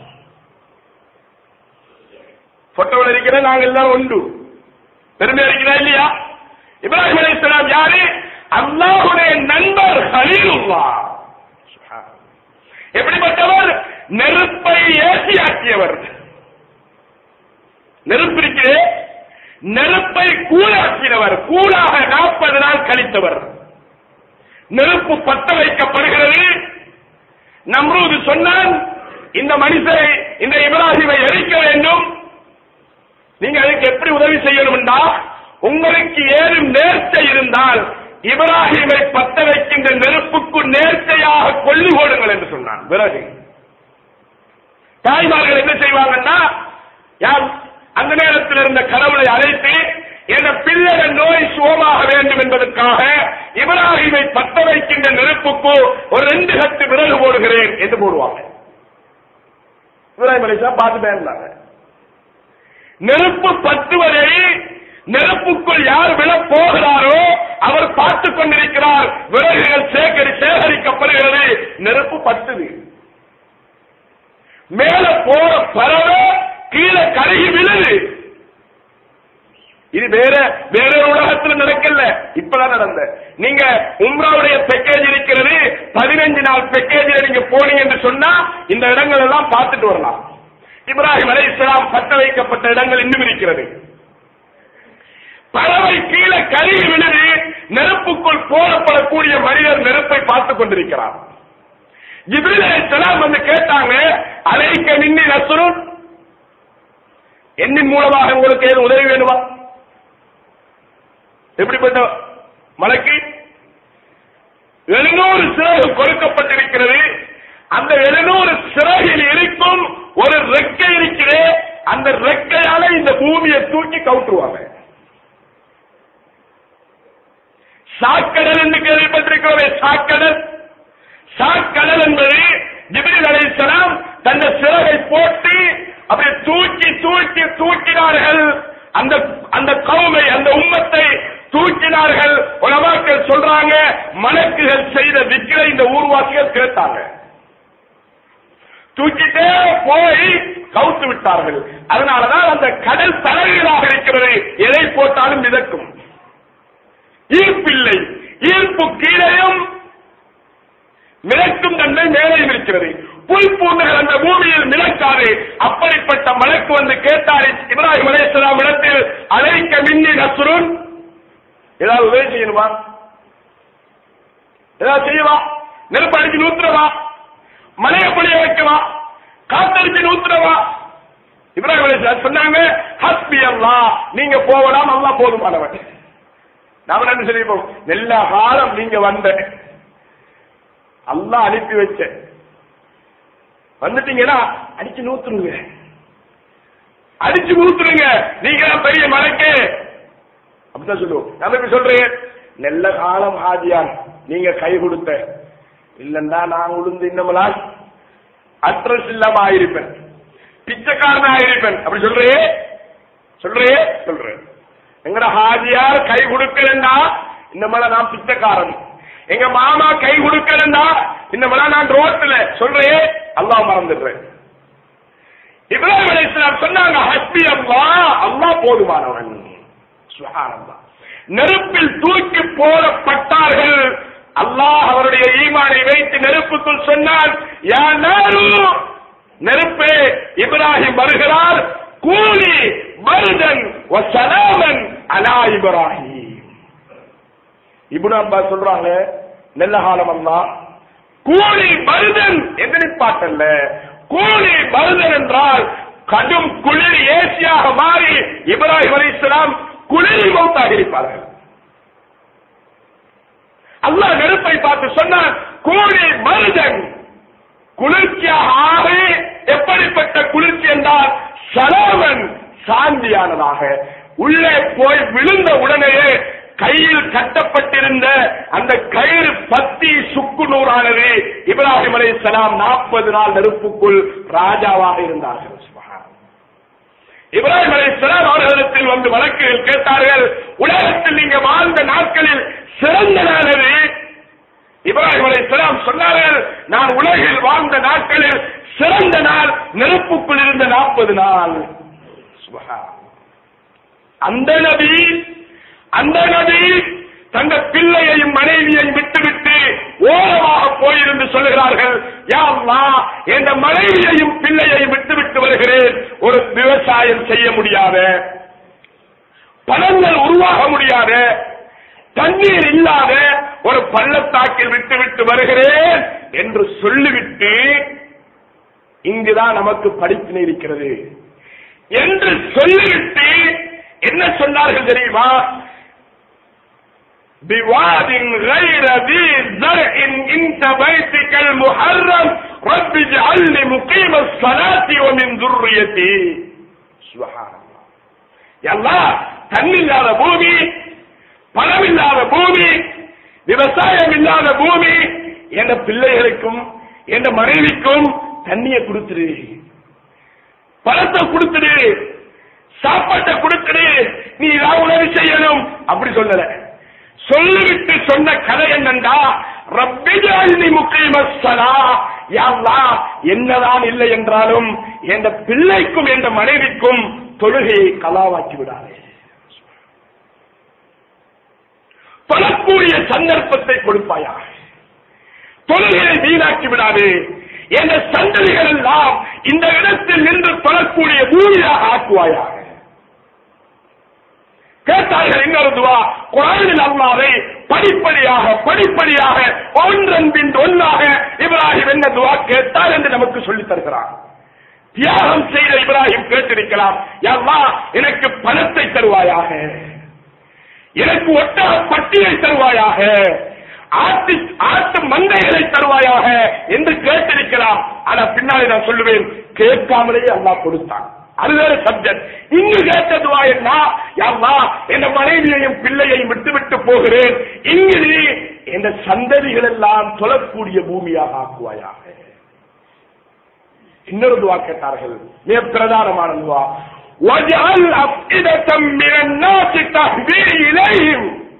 போட்டோவில் இருக்கிற நாங்க எல்லாரும் உண்டு பெருமை இருக்கிறா இல்லையா இப்ராஹிம் அலைஹிஸ்ஸலாம் யாரு அல்லாஹ்வுடைய நண்பர் ஹலீலுல்லா எப்படிப்பட்டவர் நெருப்பை ஏசியாக்கியவர் நெருப்பு இருக்கிறே நெருப்பை கூழாக்கினவர் கூழாக நாற்பது நாள் கழித்தவர் நெருப்பு பத்த வைக்கப்படுகிறது நம்ரூது சொன்னான் இந்த மனுஷரை இந்த இப்ராஹிமை எரிக்க வேண்டும் நீங்க அதுக்கு எப்படி உதவி செய்யணும்டா உங்களுக்கு ஏதும் நேர்ச்சை இருந்தால் இப்ராஹிமை பத்த வைக்கின்ற நெருப்புக்கு நேர்ச்சையாக கொல்லி போடுங்கள் என்று சொன்னான் பிறகு தாய்மார்கள் என்ன செய்வாங்கன்னா யார் அந்த நேரத்தில் இருந்த கடவுளை அழைத்து என பிள்ளைய நோய் சுகமாக வேண்டும் என்பதற்காக இப்ராஹிமை பத்த வைக்கின்ற நெருப்புக்கு ஒரு ரெண்டு கட்டு விறகு போடுகிறேன் என்று போடுவாங்க இப்ராஹிம் அலிஸ்லாம் பார்த்துட்டே இருந்தாங்க நெருப்பு பத்துவதை நெருப்புக்குள் யார் விழ போகிறாரோ அவர் பார்த்துக் கொண்டிருக்கிறார் விறகுகள் சேகரி சேகரிக்கப்படுகிறது நெருப்பு பத்துது மேல போற பறவை கீழே கருகி விழுது இது வேற வேற ஒரு உலகத்துல நடக்கல இப்பதான் நடந்த நீங்க உம்ராவுடைய பேக்கேஜ் இருக்கிறது பதினஞ்சு நாள் பேக்கேஜில் நீங்க போனீங்க என்று சொன்னா இந்த இடங்கள் எல்லாம் பார்த்துட்டு வரலாம் இப்ராஹிம் அலை இஸ்லாம் பத்த வைக்கப்பட்ட இடங்கள் இன்னும் இருக்கிறது பறவை கீழே கருகி விழுது நெருப்புக்குள் போடப்படக்கூடிய மனிதர் நெருப்பை பார்த்துக் கொண்டிருக்கிறார் ஜிப்ரீல் அலைஹிஸ்ஸலாம் வந்து கேட்டாங்க அலைக்க நின்னி நசுருன் என்னின் மூலமாக உங்களுக்கு ஏது உதவி வேணுமா எப்படிப்பட்ட மலைக்கு எழுநூறு சிறகு கொடுக்கப்பட்டிருக்கிறது அந்த எழுநூறு சிறகில் இருக்கும் ஒரு ரெக்கை இருக்கிறே அந்த ரெக்கையால இந்த பூமியை தூக்கி கவுட்டுருவாங்க சாக்கடல் என்று கேள்விப்பட்டிருக்கிறோமே சாக்கடல் சாக்கடல் என்பது ஜிப்ரீல் அலைஹிஸ்ஸலாம் தந்த சிறகை போட்டு அப்படியே தூக்கி தூக்கி தூக்கினார்கள் அந்த அந்த கவுமை அந்த உம்மத்தை தூக்கினார்கள் உலமாக்கள் சொல்றாங்க மலக்குகள் செய்த விக்கிரை இந்த ஊர்வாசிகள் கேட்டாங்க தூக்கிட்டே போய் கவுத்து விட்டார்கள் அதனாலதான் அந்த கடல் தலைகளாக இருக்கிறது எதை போட்டாலும் மிதக்கும் ஈர்ப்பில்லை ஈர்ப்பு கீழையும் மிதக்கும் தன்மை மேலேயும் இருக்கிறது புல் பூண்டுகள் அந்த பூமியில் மிதக்காது அப்படிப்பட்ட மலைக்கு வந்து கேட்டார் இப்ராஹிம் அலைஹிஸ்ஸலாம் இடத்தில் அழைக்க மின்னி நசுருன் ஏதாவது உதவி செய்யணுமா ஏதாவது செய்யவா நெருப்பு அடிச்சு நூத்துறவா மலையை பொழிய வைக்கவா காத்தடிச்சு நூத்துறவா இப்ராஹிம் அலைஹிஸ்ஸலாம் சொன்னாங்க ஹஸ்பி அல்லாஹ் நீங்க போகலாம் அல்லாஹ் போதுமானவன் நாம என்ன சொல்லிப்போம் எல்லா காலம் நீங்க வந்த அல்லாஹ் அனுப்பி வச்ச வந்துட்டீங்கன்னா அடிச்சு நூத்துருங்க அடிச்சு நூத்துருங்க நீங்க தான் பெரிய மலைக்கு அப்படிதான் சொல்லுவோம் நம்ம இப்ப சொல்றேன் நல்ல காலம் ஹாஜியான் நீங்க கை கொடுத்த இல்லன்னா நான் உளுந்து இன்னமெல்லாம் அட்ரஸ் இல்லாம ஆயிருப்பேன் பிச்சைக்காரன் ஆயிருப்பேன் அப்படி சொல்றே சொல்றே சொல்றேன் எங்கட ஹாஜியார் கை கொடுக்கலன்னா இந்த மேல நான் பிச்சைக்காரன் எங்க மாமா கை கொடுக்கலன்னா இந்த மேல நான் ரோட்ல சொல்றேன் அல்லாஹ் மறந்துடுறேன் இப்ராஹிம் அலைஹிஸ்ஸலாம் சொன்னாங்க ஹஸ்பி அல்லாஹ் அல்லாஹ் போதுமானவன் சுப்ஹானல்லாஹ் நெருப்பில் தூக்கி போடப்பட்டார்கள் அல்லாஹ் அவருடைய ஈமானை வைத்து நெருப்புக்குள் சொன்னார் யா நாரு நெருப்பே இப்ராஹிம் வருகிறார் கூலி பருதன் வசலாமன் அலா இப்ராஹிம் இப்னு அப்பாஸ் சொல்றாங்க நல்ல காலம் அல்லா கூலி பருதன் எதிர்பார்த்தல்ல கூலி பருதன் என்றால் கடும் குளிர் ஏசியாக மாறி இப்ராஹிம் அலைஹிஸ்ஸலாம் குளிரில் மௌத்தாக இருப்பார்கள் அல்லாஹ் நெருப்பை பார்த்து சொன்னான் கூலி மருதன் குளிர்ச்சியாக ஆகி எப்படிப்பட்ட குளிர்ச்சி என்றால் சலாமன் சாந்தியானதாக உள்ளே போய் விழுந்த உடனேயே கையில் கட்டப்பட்டிருந்த அந்த கயிறு பத்தி சுக்கு நூறானது இப்ராஹிம் அலை சலாம் நாற்பது நாள் நெருப்புக்குள் ராஜாவாக இருந்தார்கள் சுப்ஹான். இப்ராஹிம் அலை சலாம் அவர்களிடத்தில் வந்து வழக்குகள் கேட்டார்கள் உலகத்தில் நீங்க வாழ்ந்த நாட்களில் சிறந்த நாளது இப்ராஹிம் அலைஹிஸ்ஸலாம் சொன்னார்கள் நான் உலகில் வாழ்ந்த நாட்களில் சிறந்த நாள் நெருப்புக்குள் இருந்த நாற்பது நாள் சுப்ஹான். அந்த நபி அந்த நபி தந்த பிள்ளையையும் மனைவியையும் விட்டுவிட்டு ஓரமாக போயிருந்து சொல்லுகிறார்கள் யா அல்லாஹ் என் மனைவியையும் பிள்ளையையும் விட்டுவிட்டு வருகிறேன் ஒரு விவசாயம் செய்ய முடியாத பழங்கள் உருவாக முடியாத தண்ணீர் இல்லாத ஒரு பள்ளத்தாக்கில் விட்டு விட்டு வருகிறேன் என்று சொல்லிவிட்டு இங்குதான் நமக்கு படிப்பினை இருக்கிறது என்று சொல்லிவிட்டு என்ன சொன்னார்கள் தெரியுமா بواد غير ذي زرع عند بيتك المحرم رب اجعلني مقيم الصلاة ومن ذريتي سبحان الله يا الله தண்ணில்லாத பூமி பணமில்லாத பூமி விவசாயம் இல்லாத பூமி என் பிள்ளைகளுக்கும் என் மனைவிக்கும் தண்ணியை கொடுத்துரு பணத்தை கொடுத்துடு சாப்பாட்டை கொடுத்துடு நீ ஏதாவது உதவி செய்யணும் அப்படி சொல்லல சொல்லிவிட்டு சொன்ன கதை என்னண்டா ரப்பிஜாலினி முக்கியமஸ்ஸலா யாழ்லா என்னதான் இல்லை என்றாலும் என் பிள்ளைக்கும் என் மனைவிக்கும் தொழுகையை கலாவாக்கி விடாதே தொழக்கூடிய சந்தர்ப்பத்தை கொடுப்பாயா தொழுகையை வீணாக்கி விடாது என்ற சந்ததிகள் எல்லாம் இந்த இடத்தில் நின்று தொழக்கூடிய பூமியாக ஆக்குவாயாக கேட்டார்கள் இன்னொரு துவா குரானில் அல்லாவை படிப்படியாக படிப்படியாக ஒன்றன் பின் ஒன்றாக இப்ராஹிம் என்ன துவா கேட்டார் என்று நமக்கு சொல்லித் தருகிறார் தியாகம் செய்த இப்ராஹிம் கேட்டிருக்கலாம் யல்லா எனக்கு பணத்தை தருவாயாக எனக்கு ஒட்டக பட்டியை தருவாயாக ஆட்டு ஆட்டு மந்தைகளை தருவாயாக என்று கேட்டிருக்கலாம் ஆனா பின்னாலே நான் சொல்லுவேன் கேட்காமலேயே அல்லாஹ் கொடுத்தான் அது வேற சப்ஜெக்ட் இங்கு கேட்டதுவா என்ன யாவா என் மனைவியையும் பிள்ளையையும் விட்டு விட்டு போகிறேன் இங்கு நீ என் சந்ததிகள் எல்லாம் தொழக்கூடிய பூமியாக ஆக்குவாயாக இன்னொரு துவா கேட்டார்கள் மிக பிரதானமான துவா وَاجْعَلْ أَفْئِدَةً مِّنَ النَّاسِ تَهْوِي إِلَيْهِمْ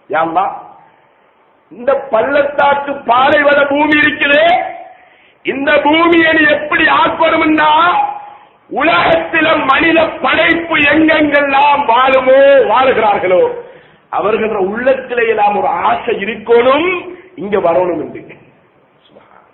யாம்மா இந்த பள்ளத்தாக்கு பாலைவன பூமி இருக்குது இந்த பூமியை நீ எப்படி ஆக்கணும்னா உலகத்தில மனித படைப்பு எங்கெங்கெல்லாம் வாழுமோ வாழுகிறார்களோ அவர்கள உள்ளத்திலே எல்லாம் ஒரு ஆசை இருக்கணும் இங்க வரணும் என்று சுப்ஹான்.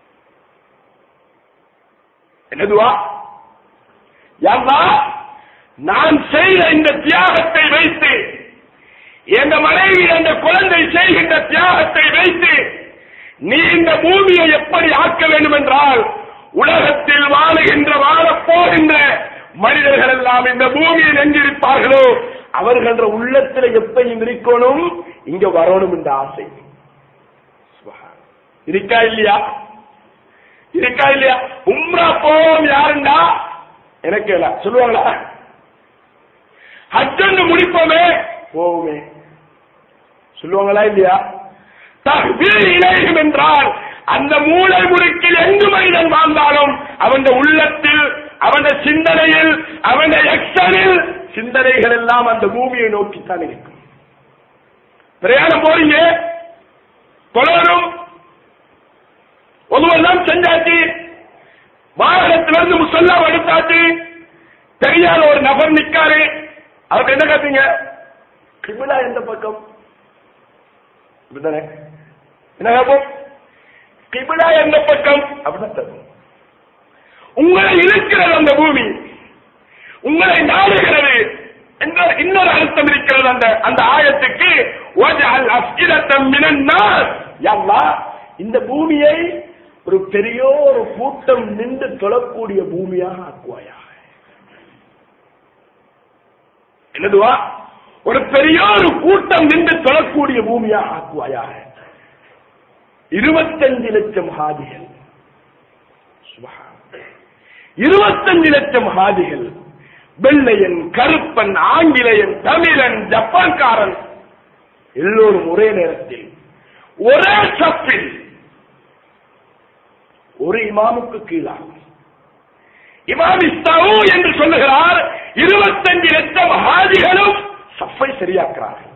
என்னதுவா யாம்மா நான் செய்த இந்த தியாகத்தை வைத்து எந்த மனைவி அந்த குழந்தை செய்கின்ற தியாகத்தை வைத்து நீ இந்த பூமியை எப்படி ஆக்க வேண்டும் என்றால் உலகத்தில் வாழுகின்ற வாழப் போகின்ற மனிதர்கள் எல்லாம் இந்த பூமியில் எங்கிருப்பார்களோ அவர்கள் உள்ளத்தில் எப்பயும் இருக்கணும் இங்க வரணும் என்ற ஆசை சுப்ஹான். இருக்கா இல்லையா இருக்கா இல்லையா உம்ரா போவோம் யாருண்டா எனக்கு இல்ல சொல்லுவாங்களா ஹஜ்ஜன்னு முடிப்போமே போவோமே சொல்லுவாங்களா இல்லையா தஹ்பீர் இலையும் என்றால் அந்த மூளை முடுக்கில் எங்கு மனிதன் வாழ்ந்தாலும் அவன் உள்ளத்தில் அவன் சிந்தனையில் அவன் எக்ஷனில் சிந்தனைகள் எல்லாம் அந்த பூமியை நோக்கித்தான் இருக்கும் பிரயாணம் போறீங்க தொழணும் ஒருவெல்லாம் செஞ்சாச்சு வாகனத்திலிருந்து முசல்லா எடுத்தாச்சு தெரியாத ஒரு நபர் நிக்காரு அவருக்கு என்ன காத்தீங்க கிபிலா எந்த பக்கம் இப்படிதானே என்ன கேட்போம் கிபிலா எந்த பக்கம் அப்படிதான் கேட்போம் உங்களை இழுக்கிறது அந்த பூமி உங்களை நாடுகிறது என்ற இன்னொரு அர்த்தம் இருக்கிறது அந்த அந்த ஆயத்துக்கு வஜஅல் அஃகிரத்தம் மினன் நாஸ் யா அல்லாஹ், இந்த பூமியை ஒரு பெரிய ஒரு கூட்டம் நின்று தொழக்கூடிய பூமியாக ஆக்குவாயாக என்னதுவா ஒரு பெரிய ஒரு கூட்டம் நின்று தொழக்கூடிய பூமியாக ஆக்குவாயாக இருபத்தஞ்சு லட்சம் ஹாதிகள் சுபஹான். இருபத்தஞ்சு லட்சம் ஹாதிகள் வெள்ளையன் கருப்பன் ஆங்கிலேயன் தமிழன் ஜப்பான்காரன் எல்லோரும் ஒரே நேரத்தில் ஒரே சப்பில் ஒரு இமாமுக்கு கீழாக இமாம் இஸ்தாவு என்று சொல்லுகிறார் இருபத்தஞ்சு லட்சம் ஹாஜிகளும் சஃபை சரியாக்குறார்கள்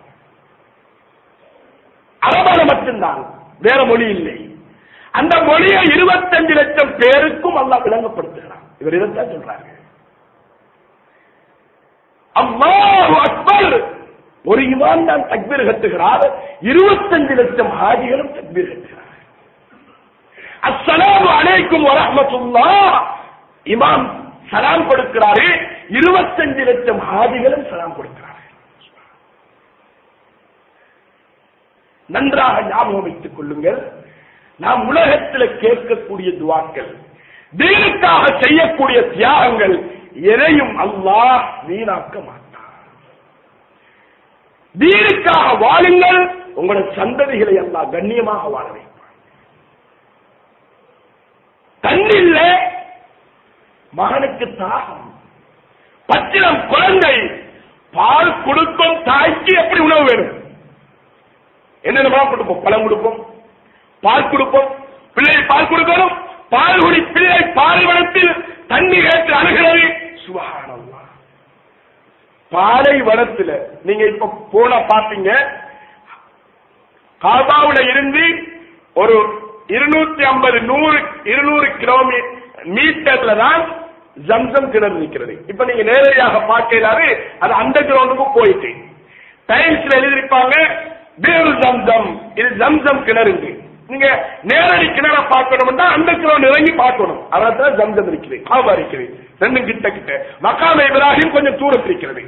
அரபால மட்டும்தான் வேற மொழி இல்லை அந்த மொழியை இருபத்தஞ்சு லட்சம் பேருக்கும் அல்லாஹ் விளங்கப்படுத்துகிறார் இவர் இதைத்தான் சொல்றாங்க அல்லாஹ் அக்பர் ஒரு இமாம் தான் தக்பீர் கட்டுகிறார் இருபத்தஞ்சு லட்சம் ஹாஜிகளும் தக்பீர் கட்டுகிறார் அஸ்ஸலாமு அலைக்கும் வரஹ்மத்துல்லாஹ் இமாம் சலாம் கொடுக்கிறாரு இருபத்தஞ்சு லட்சம் ஹாஜிகளும் சலாம் கொடுக்கிறார்கள் நன்றாக ஞாபகம் வைத்துக் கொள்ளுங்கள் நாம் உலகத்தில் கேட்கக்கூடிய துவாக்கள் தீனுக்காக செய்யக்கூடிய தியாகங்கள் எதையும் அல்லாஹ் வீணாக்க மாட்டார் தீனுக்காக வாழுங்கள் உங்களோட சந்ததிகளை அல்லாஹ் கண்ணியமாக வாழ வைப்பார் தண்ணில்ல மகனுக்கு தாகம் பச்சிலம் குழந்தை பால் கொடுக்கும் தாய்க்கு எப்படி உணவு வேணும் என்னென்ன கொடுப்போம் பழம் கொடுப்போம் பால் கொடுப்போம் பிள்ளை பால் கொடுக்கணும் பால் குடி பிள்ளை பாலைவனத்தில் தண்ணி ஏற்று அணுகிறது சுபஹானல்லாஹ் பாலைவனத்துல நீங்க இப்ப போன பாத்தீங்க காபாவுல இருந்து ஒரு இருநூத்தி ஐம்பது நூறு இருநூறு கிலோமீட்டர் மீட்டர்ல தான் ஜம்சம் கிணறு நிற்கிறது இப்ப நீங்க நேரடியாக பார்க்கலாரு அது அந்த கிரவுண்டுக்கு போயிட்டு டைம்ஸ்ல எழுதிருப்பாங்க வேறு ஜம்சம் இது ஜம்சம் கிணறுங்க நீங்க நேரடி கிணற பார்க்கணும்னா அந்த கிரவுண்ட் இறங்கி பார்க்கணும் அதான் ஜம்சம் இருக்குது காபா இருக்குது ரெண்டும் கிட்ட கிட்ட மக்காம இப்ராஹிம் கொஞ்சம் தூரத்தில் இருக்கிறது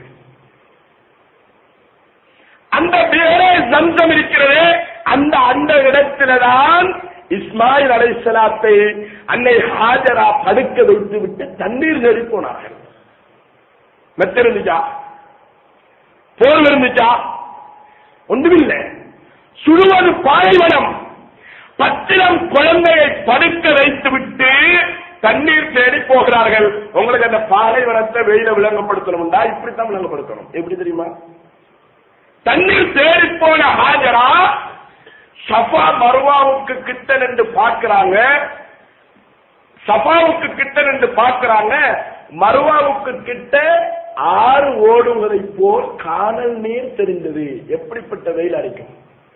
அந்த வேறே ஜம்சம் இருக்கிறது அந்த அந்த இடத்தில்தான் இஸ்மாயில் அலைசலாத்தை அன்னை ஹாஜரா படுக்க வைத்து விட்டு தண்ணீர் நெறி போனார்கள் மெத்த இருந்துச்சா போர் இருந்துச்சா ஒன்றுமில்லை சுடுவது பாலைவனம் பத்திரம் குழந்தையை படுக்க வைத்து விட்டு தண்ணீர் தேடி போகிறார்கள் உங்களுக்கு அந்த பாலைவனத்தை வெயில விளங்கப்படுத்தணும்டா இப்படித்தான் விளங்கப்படுத்தணும் எப்படி தெரியுமா தண்ணீர் தேடி போன ஹாஜரா சஃபா மருவாவுக்கு கிட்ட நின்று பார்க்கிறாங்க சஃபாவுக்கு கிட்ட நின்று பார்க்கிறாங்க மருவாவுக்கு கிட்ட ஆறு ஓடுவதை போல் காணல் நீர் தெரிந்தது எப்படிப்பட்ட வெயில் அடிக்கும்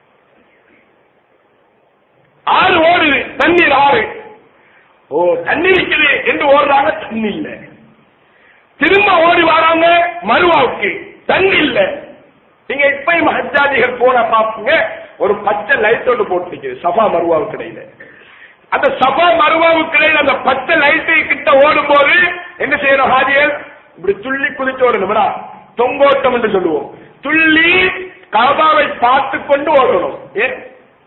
ஆறு ஓடுது தண்ணீர் ஆறு ஓ தண்ணி இருக்குது என்று ஓடுறாங்க தண்ணி இல்ல திரும்ப ஓடி வராங்க மருவாவுக்கு தண்ணி இல்ல நீங்க இப்பயும் ஹஜ்ஜாதிகள் போன பாப்பீங்க ஒரு பச்சை லைட் ஒன்று போட்டுருக்குது சபா மருவாவுக்கு இடையில அந்த சபா மருவாவுக்கு இடையில அந்த பச்சை லைட்டு கிட்ட ஓடும் போது என்ன செய்யணும் ஹாஜிகள் இப்படி துள்ளி குதிச்சு ஓடணும்டா தொங்கோட்டம் என்று சொல்லுவோம் துள்ளி காபாவை பார்த்து கொண்டு ஓடணும் ஏன்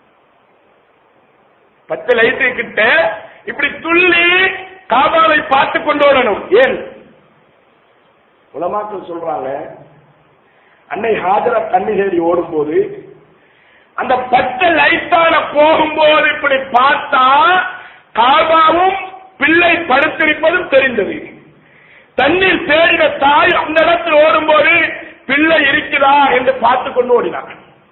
பச்சை லைட்டு கிட்ட இப்படி துள்ளி காபாவை பார்த்து கொண்டு வரணும் ஏன் உலமாக்கள் சொல்றாங்க அன்னை ஹாஜரா தண்ணி தேடி ஓடும் போது அந்த பச்சை லைட்டால போகும்போது இப்படி பார்த்தா காபாவும் பிள்ளை படுத்திருப்பதும் தெரிந்தது தண்ணீர் தேடின தாய் அந்த இடத்தில் ஓடும்போது பிள்ளை இருக்கிறா என்று பார்த்து கொண்டு ஓடினார்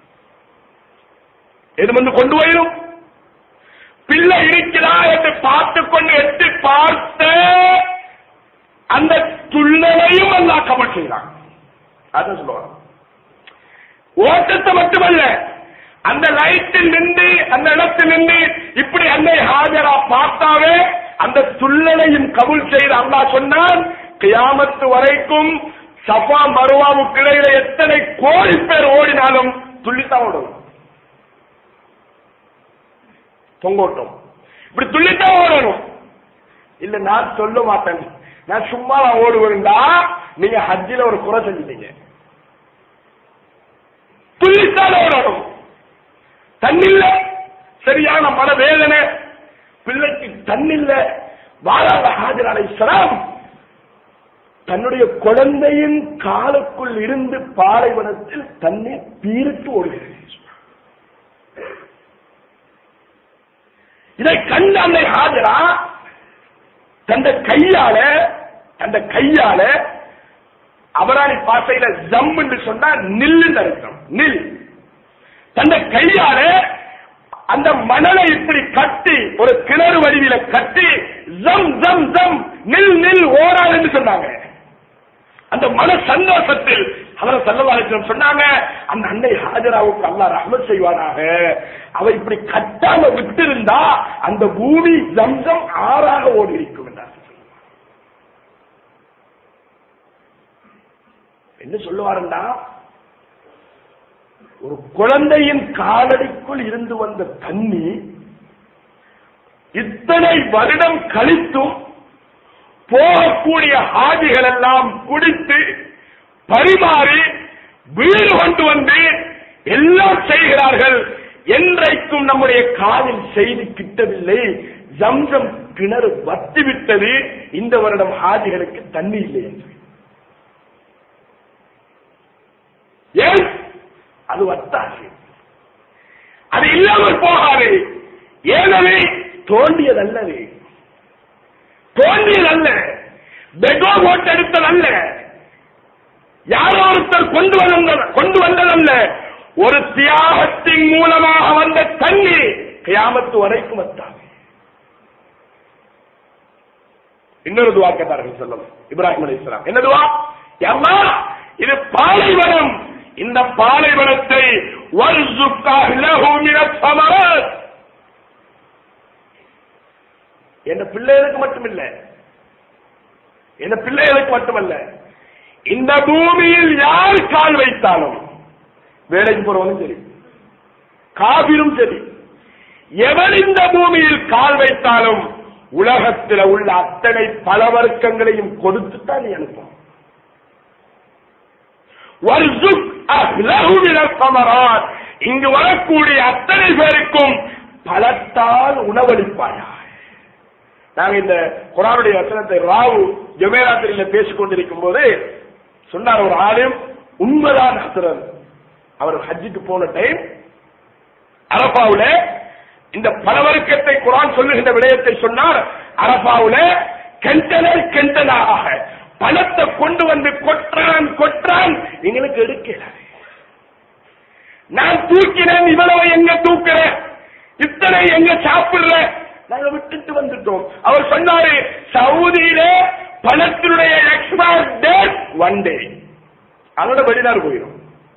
எது வந்து கொண்டு போயிடும் பிள்ளை இருக்கிறா என்று பார்த்து கொண்டு எட்டி பார்த்த அந்த துள்ளலையும் அல்லா கமல் செய்கிறான் அதான் சொல்லுவாங்க ஓட்டத்தை மட்டுமல்ல அந்த லைட்டில் நின்று அந்த இடத்தில் நின்று இப்படி அன்னை ஹாஜரா பார்த்தாவே அந்த துள்ளலையும் கபுல் செய்து அல்லா சொன்னான் கியாமத்து வரைக்கும் சஃபா மருவாவுக்கு இடையில எத்தனை கோடி பேர் ஓடினாலும் துள்ளித்தான் ஓடும் தொங்கோட்டம் இப்படி துள்ளித்தான் ஓடணும் இல்ல நான் சொல்ல மாட்டேன் நான் சும்மா நான் ஓடுவேன்டா நீங்க ஹஜ்ஜில ஒரு குறை செஞ்சிட்டீங்க துள்ளித்தான் ஓடணும் தண்ணில்ல சரியான மன வேதனை பிள்ளைக்கு தண்ணில்ல வாழாத ஹாஜர் அலைசலாம் தன்னுடைய குழந்தையின் காலுக்குள் இருந்து பாலைவனத்தில் தண்ணீர் பீரிட்டு ஓடுகிறது இதை கண்ட அந்த ஹாஜரா தந்த கையால தந்த கையால அவராணி பாசையில ஜம் என்று சொன்னா நில்லு அர்த்தம் நில் தந்த கையால அந்த மணலை இப்படி கட்டி ஒரு கிணறு வடிவில கட்டி ஜம் ஜம் ஜம் நில் நில் ஓடாது என்று சொன்னாங்க அந்த மன சந்தோஷத்தில் அவர் சல்லவாரிசம் சொன்னாங்க அந்த அன்னை ஹாஜராவுக்கு அல்லா ரஹ்மத் செய்வானாக அவ இப்படி கட்டாம விட்டிருந்தா அந்த பூமி ஜம்சம் ஆறாக ஓடி இருக்கும் என்றார் என்ன சொல்லுவாருண்டா ஒரு குழந்தையின் காலடிக்குள் இருந்து வந்த தண்ணி இத்தனை வருடம் கழித்தும் போகக்கூடிய ஹாஜிகள் எல்லாம் குடித்து பரிமாறி வீடு கொண்டு வந்து எல்லாம் செய்கிறார்கள் என்றைக்கும் நம்முடைய காதில் செய்தி கிட்டவில்லை ஜம்சம் கிணறு வத்திவிட்டது இந்த வருடம் ஹாஜிகளுக்கு தண்ணி இல்லை என்று ஏன் அது வத்தாது அது இல்லாமல் போகாது ஏனவே தோண்டியதல்லது தோன்றியதல்ல பெகோ ஓட்டு எடுத்ததல்ல யாரோ ஒருத்தர் கொண்டு வந்த கொண்டு வந்ததல்ல ஒரு தியாகத்தின் மூலமாக வந்த தண்ணீர் கியாமத்து வரைக்கும் வந்தாங்க இன்னொரு துவா கேட்டார்கள் சொல்லும் இப்ராஹிம் அலி இஸ்லாம் என்ன துவா அம்மா இது பாலைவனம் இந்த பாலைவனத்தை வர்சுக்காக லஹு மினஸ் ஸமராத் என் பிள்ளைகளுக்கு மட்டுமில்ல என் பிள்ளைகளுக்கு மட்டுமல்ல இந்த பூமியில் யார் கால் வைத்தாலும் வேலைக்கு போறவனும் சரி காபிரும் சரி எவன் இந்த பூமியில் கால் வைத்தாலும் உலகத்தில் உள்ள அத்தனை பல வர்க்கங்களையும் கொடுத்துத்தான் நீ அனுப்பும் இங்கு வரக்கூடிய அத்தனை பேருக்கும் பலத்தால் உணவளிப்பாயா நாங்க இந்த குரானுடைய வசனத்தை ராவு ஜமேராத்திரியில பேசிக் கொண்டிருக்கும் போது சொன்னார் ஒரு ஆளும் உண்மைதான் ஹசரன் அவர் ஹஜ்ஜுக்கு போன டைம் அரபாவுல இந்த பலவர்க்கத்தை குரான் சொல்லுகின்ற விடயத்தை சொன்னார் அரபாவுல கெண்டனர் கெண்டனாக பணத்தை கொண்டு வந்து கொற்றான் கொற்றான் எங்களுக்கு எடுக்கல நான் தூக்கினேன் இவ்வளவு எங்க தூக்குறேன் இத்தனை எங்க சாப்பிடுற நாங்க விட்டுட்டு வந்துட்டோம் அவர் சொன்னாரு சவுதியில பணத்தினுடைய எக்ஸ்பயர் டேட் ஒன் டே அதோட வெளிநாடு போயிடும்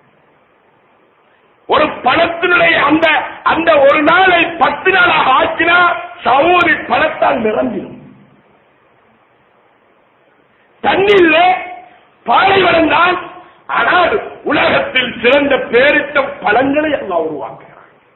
ஒரு பணத்தினுடைய அந்த அந்த ஒரு நாளை பத்து நாளாக ஆக்கினா சவுதி பணத்தால் நிரம்பிடும் தண்ணீர்ல பாலைவனம் தான் ஆனால் உலகத்தில் சிறந்த பேரிட்ட பழங்களை அல்லாஹ் உருவாக்குகிறார்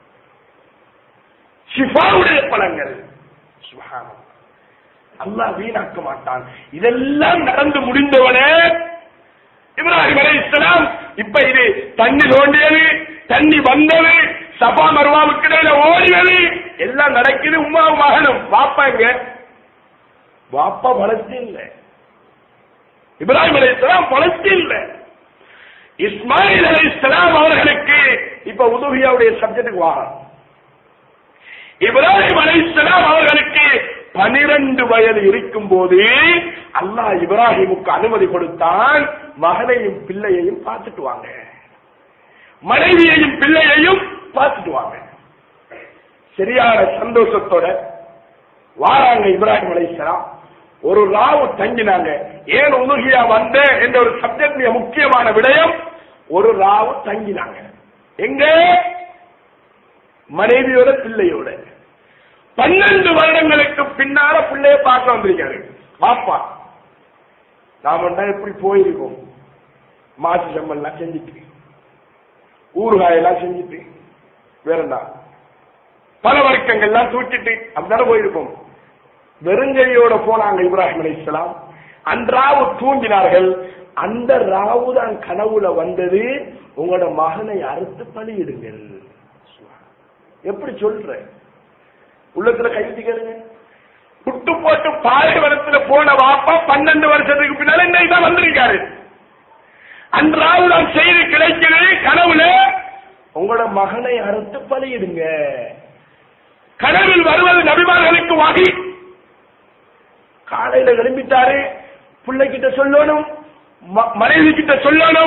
ஷிஃபாவுடைய பழங்கள் சுப்ஹானல்லாஹ். அல்லாஹ் வீணாக்க மாட்டான் இதெல்லாம் நடந்து முடிந்தவனே இப்ராஹிம் அலைஹிஸ்ஸலாம் இப்ப இது தண்ணி தோண்டியது தண்ணி வந்தது சபா மருவாவுக்கு இடையில ஓடினது எல்லாம் நடக்குது உமாவும் மகனும் வாப்பா எங்க வாப்பா பலஸ்தீன்ல இப்ராஹிம் அலைஹிஸ்ஸலாம் பலஸ்தீன்ல இஸ்மாயில் அலைஹிஸ்ஸலாம் அவர்களுக்கு இப்ப உதவியாவுடைய சப்ஜெக்டுக்கு வாங்க இப்ராஹிம் அலைஹிஸ்ஸலாம் அவர்களுக்கு பனிரெண்டு வயது இருக்கும் போது அல்லாஹ் இப்ராஹிமுக்கு அனுமதி கொடுத்தான் மகனையும் பிள்ளையையும் பார்த்துட்டு வாங்க மனைவியையும் பிள்ளையையும் பார்த்துட்டு வாங்க சரியான சந்தோஷத்தோட வாராங்க இப்ராஹிம் அலைஹிஸ்ஸலாம் ஒரு ராவு தங்கினாங்க ஏன் உலுகியா வந்த என்ற ஒரு சப்ஜெக்ட் மிக முக்கியமான விடயம் ஒரு ராவு தங்கினாங்க எங்க மனைவியோட பிள்ளையோட பன்னெண்டு வருடங்களுக்கு பின்னால பிள்ளைய பார்க்க வந்திருக்காரு பாப்பா நாம தான் எப்படி போயிருக்கோம் மாசி செம்மல்லாம் செஞ்சுட்டு ஊறுகாயெல்லாம் செஞ்சுட்டு வேற என்ன பல வர்க்கங்கள்லாம் தூக்கிட்டு அப்படித்தானே போயிருக்கோம் வெறுங்கையோட போனாங்க இப்ராஹிம் அலைஹிஸ்ஸலாம் அன்றாவு தூங்கினார்கள் அந்த ராவு தான் கனவுல வந்தது உங்களோட மகனை அறுத்து பலியிடுங்கள் எப்படி சொல்ற உள்ளத்துல கைது கேளுங்க புட்டு போட்டு பாலைவனத்துல போன வாப்பா பன்னெண்டு வருஷத்துக்கு பின்னால இன்னைக்கு தான் வந்திருக்காரு அன்றாவது நான் செய்தி கிடைக்கிறது கனவுல உங்களோட மகனை அறுத்து பலியிடுங்க கனவில் வருவது நபிமார்களுக்கு வகை காலையில எழும்பிட்டாரு பிள்ளைகிட்ட சொல்லணும் ம- மனைவி கிட்ட சொல்லணும்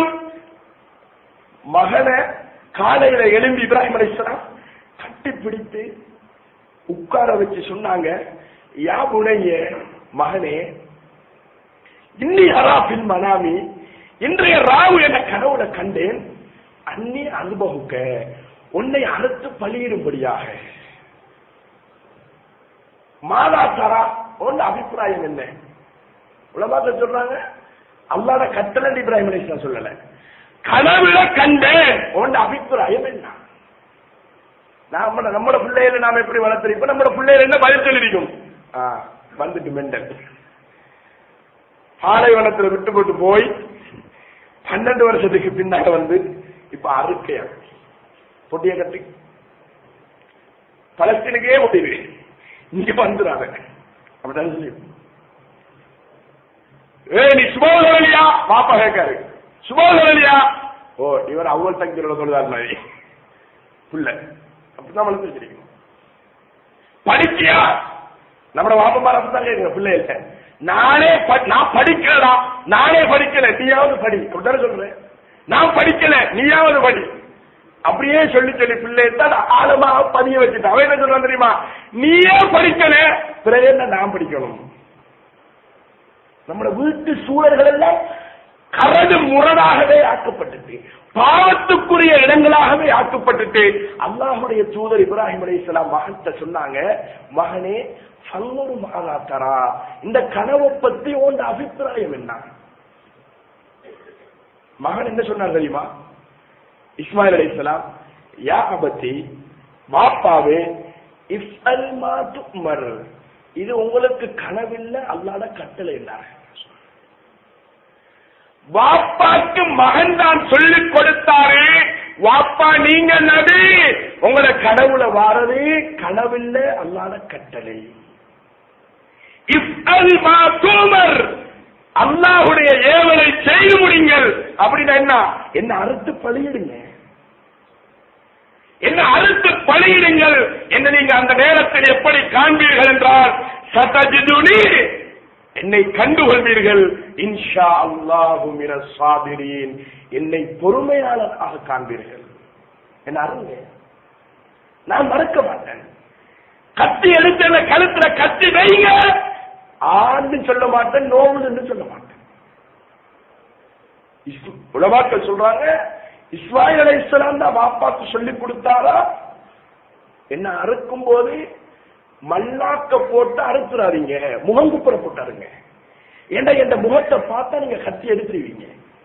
மகனை காலையில எழும்பி இப்ராஹிம் அலைஹிஸ்ஸலாம் கட்டி பிடித்து உட்கார வச்சு சொன்னாங்க யா புனைய மகனே இன்னி அராபின் மனாமி இன்றைய ராவு என்ற கனவுல கண்டேன் அன்னி அனுபவிக்க உன்னை அறுத்து பலியிடும்படியாக மாதா தரா உன் அபிப்பிராயம் என்ன உலமாக்க சொல்றாங்க அல்லாத கட்டளை இப்ராஹிம் அலைஹிஸ்ஸலாம் சொல்லல கனவுல கண்டேன் உன் அபிப்பிராயம் என்ன நாம நம்மட பிள்ளைகளை நாம எப்படி வளர்த்திருப்போம் நம்மட பிள்ளைகள் என்ன பதில் சொல்லிருக்கும் ஆ, வந்துட்டு மெண்டல் பாலைவனத்துல விட்டு போட்டு போய் பன்னெண்டு வருஷத்துக்கு பின்னால வந்து இப்ப அறுக்கையா பொட்டிய கட்டி பலஸ்தீனுக்கே முடிவு இங்க வந்துடாத அப்படிதான் சொல்லி ஏ நீ சுபோதரலியா பாப்பா கேட்காரு சுபோதரலியா ஓ இவர் அவ்வளவு தங்கிரோட சொல்லுதார் மாதிரி புள்ள அப்படிதான் வளர்த்து வச்சிருக்கணும் படிக்கியா நம்மட வாப்பமார அப்படித்தான் கேட்கிற பிள்ளைகிட்ட நானே ப- நான் படிக்கலடா நானே படிக்கல நீயாவது படி அப்படித்தானே சொல்றேன் நான் படிக்கல நீயாவது படி அப்படியே சொல்லி சொல்லி பிள்ளைகிட்ட ஆழமாக பதிய வச்சுட்டு அவன் என்ன சொல்றான் தெரியுமா நீயே படிக்கல பிறகு என்ன நான் படிக்கணும் நம்மட வீட்டு சூழல்கள் எல்லாம் கரடு முரடாகவே ஆக்கப்பட்டது பாவத்துக்குரிய இடங்களாகவே ஆக்கப்பட்டுட்டு அல்லாஹுடைய தூதர் இப்ராஹிம் அலைஹிஸ்ஸலாம் மகன்கிட்ட சொன்னாங்க மகனே சல்லொரு மாதாத்தரா இந்த கனவை பத்தி உன் அபிப்பிராயம் என்ன மகன் என்ன சொன்னார் தெரியுமா இஸ்மாயில் அலைஹிஸ்ஸலாம் யா அபத்தி வாப்பாவே இஃப்அல் மா துமர் இது உங்களுக்கு கனவில்லை அல்லாத கட்டளை என்றார் வாப்பாக்கு மகன் தான் சொல்லிக் கொடுத்தாரு வாப்பா நீங்க நபி உங்களோட கடவுள வாரது கனவில்லை அல்லாத கட்டளை இஃப்அல் மா துமர் அல்லாஹுடைய ஏவலை செய்து முடிங்கள் அப்படின்னா என்ன என்ன அறுத்து பலியிடுங்க என்ன அறுத்து பலியிடுங்கள் என்று நீங்க அந்த நேரத்தில் எப்படி காண்பீர்கள் என்றால் சதஜிதுனி என்னை கண்டுகொள்வீர்கள் இன்ஷா அல்லாஹு மின சாபிரீன் என்னை பொறுமையாளராக காண்பீர்கள் என்ன அருங்க நான் மறக்க மாட்டேன் கத்தி எடுத்து என்ன கழுத்துல கத்தி வைங்க ஆண்டு சொல்ல மாட்டேன் நோவுன்னு சொல்ல மாட்டேன் இஸ்- உலமாக்கள் சொல்றாங்க இஸ்மாயில் அலை இஸ்லாம் தான் வாப்பாக்கு சொல்லி கொடுத்தாரா என்ன அறுக்கும் போது மல்லாக்க போட்டு அறுத்துறாதீங்க முகங்குப்புற போட்டாருங்க ஏண்டா என் முகத்தை பார்த்தா நீங்க கத்தி எடுத்துருவீங்க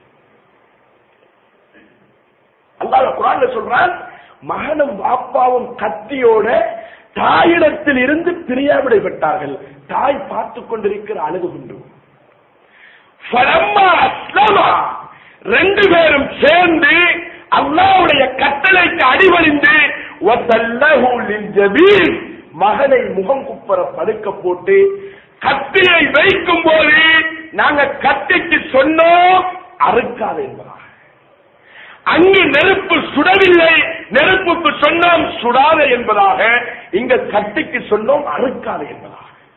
அல்லாஹ் குரான்ல சொல்றான் மகனும் பாப்பாவும் கத்தியோட தாயிடத்தில் இருந்து பிரியாவிடை பெற்றார்கள் தாய் பார்த்துக் கொண்டிருக்கிற அழகு உண்டு ஃபலம்மா அஸ்லமா ரெண்டு பேரும் சேர்ந்து அல்லாஹ்வுடைய கட்டளைக்கு அடிபணிந்து வதல்லஹு லில்ஜபீன் மகனை முகம் குப்பர படுக்க போட்டு கத்தியை வைக்கும் போது நாங்க கத்திக்கு சொன்னோம் அறுக்காது என்பதாக அங்கு நெருப்பு சுடவில்லை நெருப்புக்கு சொன்னோம் சுடாத என்பதாக இங்க கத்திக்கு சொன்னோம் அறுக்காது என்பதாக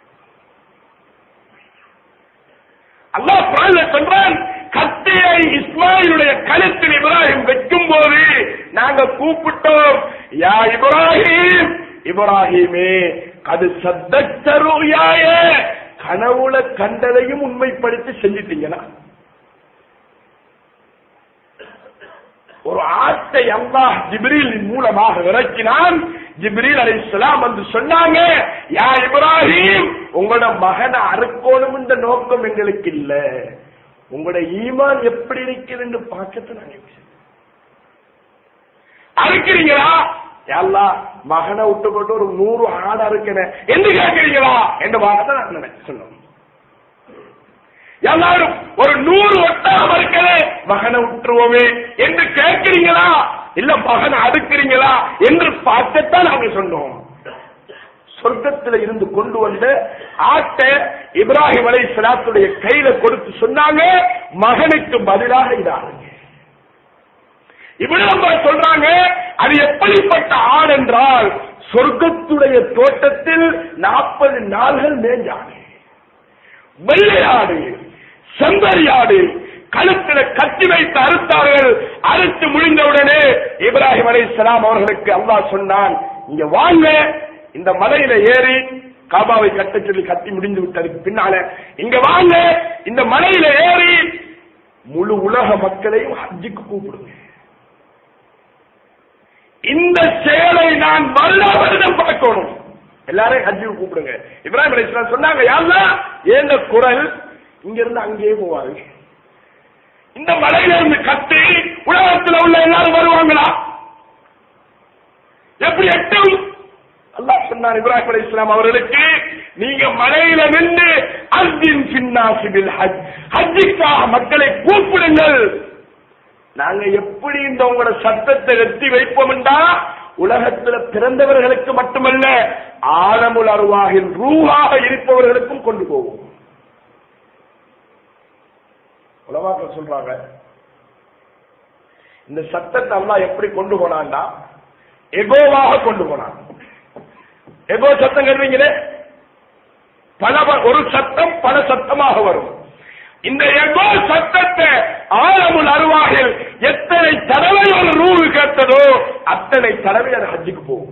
அல்லாஹ் குரான்ல சொல்றான் கத்தியை இஸ்மாயிலுடைய கழுத்தில் இப்ராஹிம் வைக்கும் போது நாங்க கூப்பிட்டோம் யா இப்ராஹிம் இப்ராஹிமே அது சத்தருயாய கனவுல கண்டதையும் உண்மைப்படுத்தி செஞ்சிட்டீங்கன்னா ஒரு ஆட்டை அல்லாஹ் ஜிப்ரீல் மூலமாக இறக்கினான் ஜிப்ரீல் அலைஹிஸ்ஸலாம் வந்து சொன்னாங்க யா இப்ராஹிம் உங்களோட மகனை அறுக்கணும் என்ற நோக்கம் எங்களுக்கு இல்ல உங்களோட ஈமான் எப்படி இருக்குதுன்னு பார்க்கத்தான் நாங்க இப்படி செஞ்சோம். அறுக்கிறீங்களா எல்லா மகனை விட்டு போட்டு ஒரு நூறு ஆடு அறுக்கிறேன் என்று கேட்கிறீங்களா என்று பார்க்கத்தான் நாங்க நினைச்சு சொன்னோம் எல்லாரும் ஒரு நூறு ஒட்டாம இருக்கிறது மகனை விட்டுருவோமே என்று கேட்கிறீங்களா இல்ல மகனை அடுக்கிறீங்களா என்று பார்க்கத்தான் நாங்க சொன்னோம் சொர்க்கத்தில் இருந்து கொண்டு வந்த ஆட்டை இப்ராஹிம் அலை சலாத்துடைய கையில கொடுத்து சொன்னாங்க மகனுக்கு பதிலாக இதாகுங்க இவ்வளவு சொல்றாங்க அது எப்படிப்பட்ட ஆடு என்றால் சொர்க்கத்துடைய தோட்டத்தில் நாற்பது நாள்கள் மேஞ்சாங்க வெள்ளையாடு செம்பரியாடு கழுத்துல கத்தி வைத்து அறுத்தார்கள் அறுத்து முடிந்தவுடனே இப்ராஹிம் அலைஹிஸ்ஸலாம் அவர்களுக்கு அல்லாஹ் சொன்னான் இங்க வாங்க இந்த மலையில ஏறி காபாவை கட்ட சொல்லி கத்தி முடிந்து விட்டதுக்கு பின்னால இங்க வாங்க இந்த மலையில ஏறி முழு உலக மக்களையும் ஹஜ்ஜுக்கு கூப்பிடுங்க இந்த செயலை நான் வருட வருடம் பார்க்கணும் எல்லாரையும் ஹஜ்ஜுக்கு கூப்பிடுங்க இப்ராஹிம் அலைஹிஸ்ஸலாம் சொன்னாங்க யாருன்னா ஏந்த குரல் இங்க இருந்து அங்கேயே போவாங்க இந்த மலையில இருந்து கத்தி உலகத்தில் உள்ள எல்லாரும் வருவாங்களா எப்படி எட்டும் அல்லாஹ் சொன்னார் இப்ராஹிம் அலைஹிஸ் இஸ்லாம் அவர்களுக்கு நீங்க மலையில நின்று அர்ஜின் பின்னாசிபில் ஹஜ் ஹஜ்ஜிக்காக மக்களை கூப்பிடுங்கள் நாங்க எப்படி இந்த உங்களோட சத்தத்தை எத்தி வைப்போம் என்றா உலகத்துல பிறந்தவர்களுக்கு மட்டுமல்ல ஆலமுல் அருவாகில் ரூஹாக இருப்பவர்களுக்கும் கொண்டு போவோம் உலமாக்கள் சொல்றாங்க இந்த சத்தத்தை அல்லாஹ் எப்படி கொண்டு போனான்டா எகோவாக கொண்டு போனான் எகோ சத்தம் கேள்வீங்களே பல வ- ஒரு சத்தம் பல சத்தமாக வரும் இந்த எகோ சத்தத்தை ஆழமுல் அருவாகில் எத்தனை தடவை ஒரு ரூவு கேட்டதோ அத்தனை தடவை அது ஹஜ்ஜுக்கு போகும்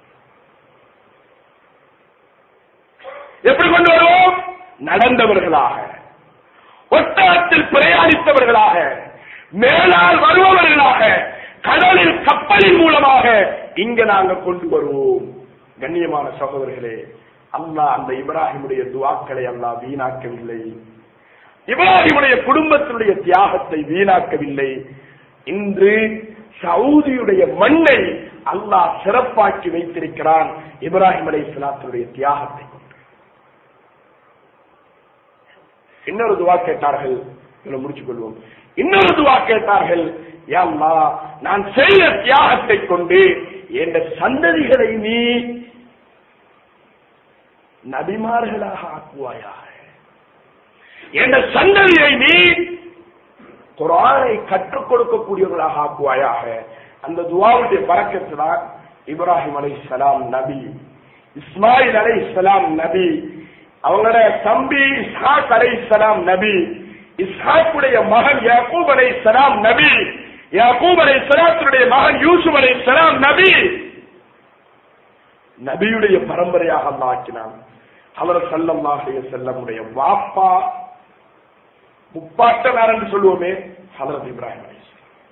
எப்படி கொண்டு வருவோம் நடந்தவர்களாக ஒட்டகத்தில் பிரயாணித்தவர்களாக மேலால் வருபவர்களாக கடலில் கப்பலின் மூலமாக இங்க நாங்க கொண்டு வருவோம் கண்ணியமான சகோதரர்களே அல்லாஹ் அந்த இப்ராஹிமுடைய துவாக்களை அல்லாஹ் வீணாக்கவில்லை இப்ராஹிமுடைய குடும்பத்தினுடைய தியாகத்தை வீணாக்கவில்லை இன்று சவுதியுடைய மண்ணை அல்லாஹ் சிறப்பாக்கி வைத்திருக்கிறான் இப்ராஹிம் அலை தியாகத்தை கொண்டு இன்னொரு துவா கேட்டார்கள் இதில் முடிச்சுக் கொள்வோம் இன்னொரு துவா கேட்டார்கள் யா அல்லாஹ் நான் செய்த தியாகத்தை கொண்டு என்ற சந்ததிகளை நீ நபிமார்களாக ஆக்குவாயாக என்ற சந்ததியை நீ குரானை கற்றுக் கொடுக்கக்கூடியவர்களாக ஆக்குவாயாக அந்த துவாவுடைய பறக்கத்து தான் இப்ராஹிம் அலை நபி இஸ்மாயில் அலை நபி அவங்களோட தம்பி இஸ்ஹாக் அலை நபி இஸ்ஹாக்குடைய மகன் யாக்கூப் அலை நபி யாக்கூப் அலை சலாத்துடைய மகன் யூசுப் அலை நபி நபியுடைய பரம்பரையாக அல்லாஹ் ஆக்கினான் அவர் சல்லல்லாஹு அலைஹி வஸல்லமுடைய வாப்பா முப்பாட்டனார் என்று சொல்லுவோமே ஹதரத் இப்ராஹிம் அலைஹிஸ்ஸலாம்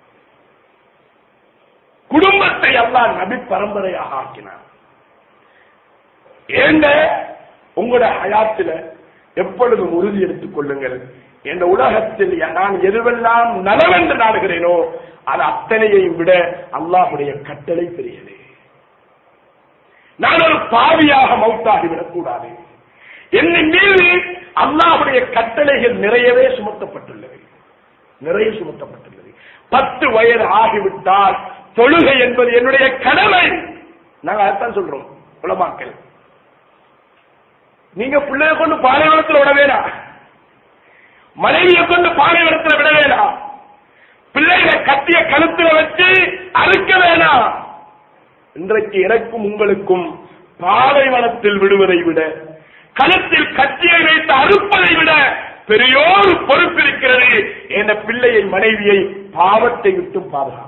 குடும்பத்தை அல்லாஹ் நபி பரம்பரையாக ஆக்கினார் ஏங்க உங்களோட ஹயாத்துல எப்பொழுதும் உறுதி எடுத்துக் கொள்ளுங்கள் இந்த உலகத்தில் நான் எதுவெல்லாம் நலவென்று நாடுகிறேனோ அது அத்தனையையும் விட அல்லாஹுடைய கட்டளை பெரியது நான் ஒரு பாவியாக மௌத்தாகிவிடக் கூடாது என்னின் மீது அல்லாஹுடைய கட்டளைகள் நிறையவே சுமத்தப்பட்டுள்ளது நிறைய சுமத்தப்பட்டுள்ளது பத்து வயது ஆகிவிட்டால் தொழுகை என்பது என்னுடைய கடமை நாங்க அதைத்தான் சொல்றோம் உலமாக்கள் நீங்க பிள்ளைய கொண்டு பாலைவனத்தில் விட வேணாம் மனைவியை கொண்டு பாலைவனத்தில் விட வேணாம் பிள்ளைகளை கட்டிய கழுத்துல வச்சு அறுக்க வேணாம் இன்றைக்கு எனக்கும் உங்களுக்கும் பாலைவனத்தில் விடுவதை விட கழுத்தில் கத்தியை வைத்து அறுப்பதை விட பெரியோர் பொறுப்பு இருக்கிறது என்ற பிள்ளையை மனைவியை பாவத்தை விட்டு பாதுகாப்பது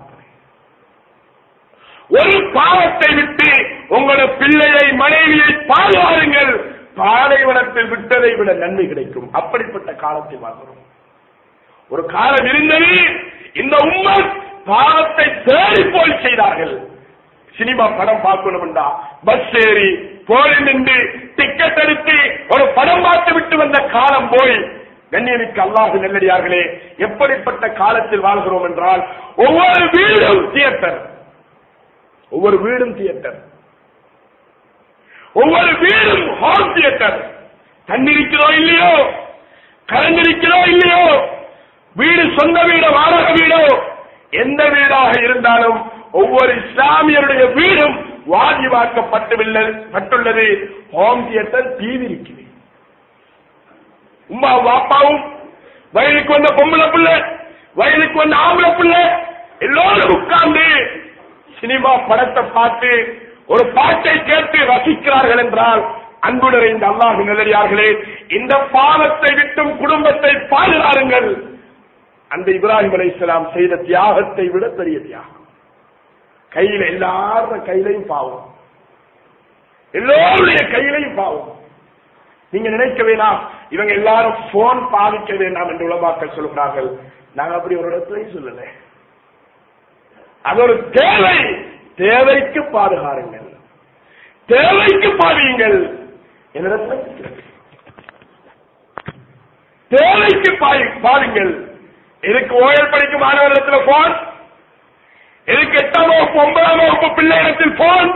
ஒரு பாவத்தை விட்டு உங்களோட பிள்ளையை மனைவியை பாதுகாருங்கள் பாலைவனத்தில் விட்டதை விட நன்மை கிடைக்கும் அப்படிப்பட்ட காலத்தை வாழ்கிறோம் ஒரு காலம் இருந்தது இந்த உண்மை பாவத்தை தேடி போய் செய்தார்கள் சினிமா படம் பார்க்கணும்டா பஸ் ஏறி போய் நின்று டிக்கெட் எடுத்து ஒரு படம் பார்த்து விட்டு வந்த காலம் போய் கண்ணியமிக்க அல்லாஹு நெல்லடியார்களே எப்படிப்பட்ட காலத்தில் வாழ்கிறோம் என்றால் ஒவ்வொரு வீடும் தியேட்டர் ஒவ்வொரு வீடும் தியேட்டர் ஒவ்வொரு வீடும் ஹோம் தியேட்டர் தண்ணி இருக்கிறோ இல்லையோ கரண்ட் இருக்கிறோ இல்லையோ வீடு சொந்த வீடோ வாடகை வீடோ எந்த வீடாக இருந்தாலும் ஒவ்வொரு இஸ்லாமியருடைய வீடும் வாஜிவாக்கப்பட்டுள்ளது பட்டுள்ளது ஹோம் தியேட்டர் டிவி இருக்குது உமா வாப்பாவும் வயலுக்கு வந்த பொம்பளை பிள்ளை வயலுக்கு வந்த ஆம்பளை பிள்ளை எல்லோரும் உட்கார்ந்து சினிமா படத்தை பார்த்து ஒரு பாட்டை கேட்டு ரசிக்கிறார்கள் என்றால் அன்பு நிறைந்த அல்லாஹ் நல்லடியார்களே இந்த பாவத்தை விட்டும் குடும்பத்தை பாதுகாருங்கள் அந்த இப்ராஹிம் அலைஹிஸ்ஸலாம் செய்த தியாகத்தை விட பெரிய தியாகம் கையில எல்லார கையிலையும் பாவம் எல்லோருடைய கையிலையும் பாவம் நீங்க நினைக்க வேணாம் இவங்க எல்லாரும் போன் பாவிக்க வேண்டாம் என்று உலமாக்கள் சொல்கிறார்கள் நாங்க அப்படி ஒரு இடத்துலையும் சொல்லல அது ஒரு தேவை தேவைக்கு பாதுகாருங்கள் தேவைக்கு பாவியுங்கள் என்னிடத்துல இருக்கிறது. தேவைக்கு பாவி- பாருங்கள் எதுக்கு ஓயல் படிக்கும் மாணவரிடத்துல போன் எதுக்கு எட்டாம் வகுப்பு ஒன்பதாம் வகுப்பு பிள்ளையிடத்தில் போன்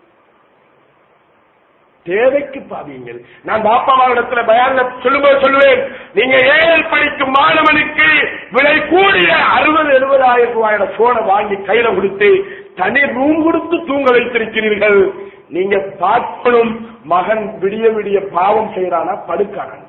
தேவைக்கு பாவியுங்கள் நான் பாப்பாவிடத்துல பயான்ல சொல்லும்போது சொல்லுவேன் நீங்க ஏழல் படிக்கும் மாணவனுக்கு விலை கூடிய அறுபது எழுபதாயிரம் ரூபாயோட போனை வாங்கி கையில கொடுத்து தனி ரூம் கொடுத்து தூங்க வைத்திருக்கிறீர்கள் நீங்க பார்க்கணும் மகன் விடிய விடிய பாவம் செய்யறானா படுக்கானான்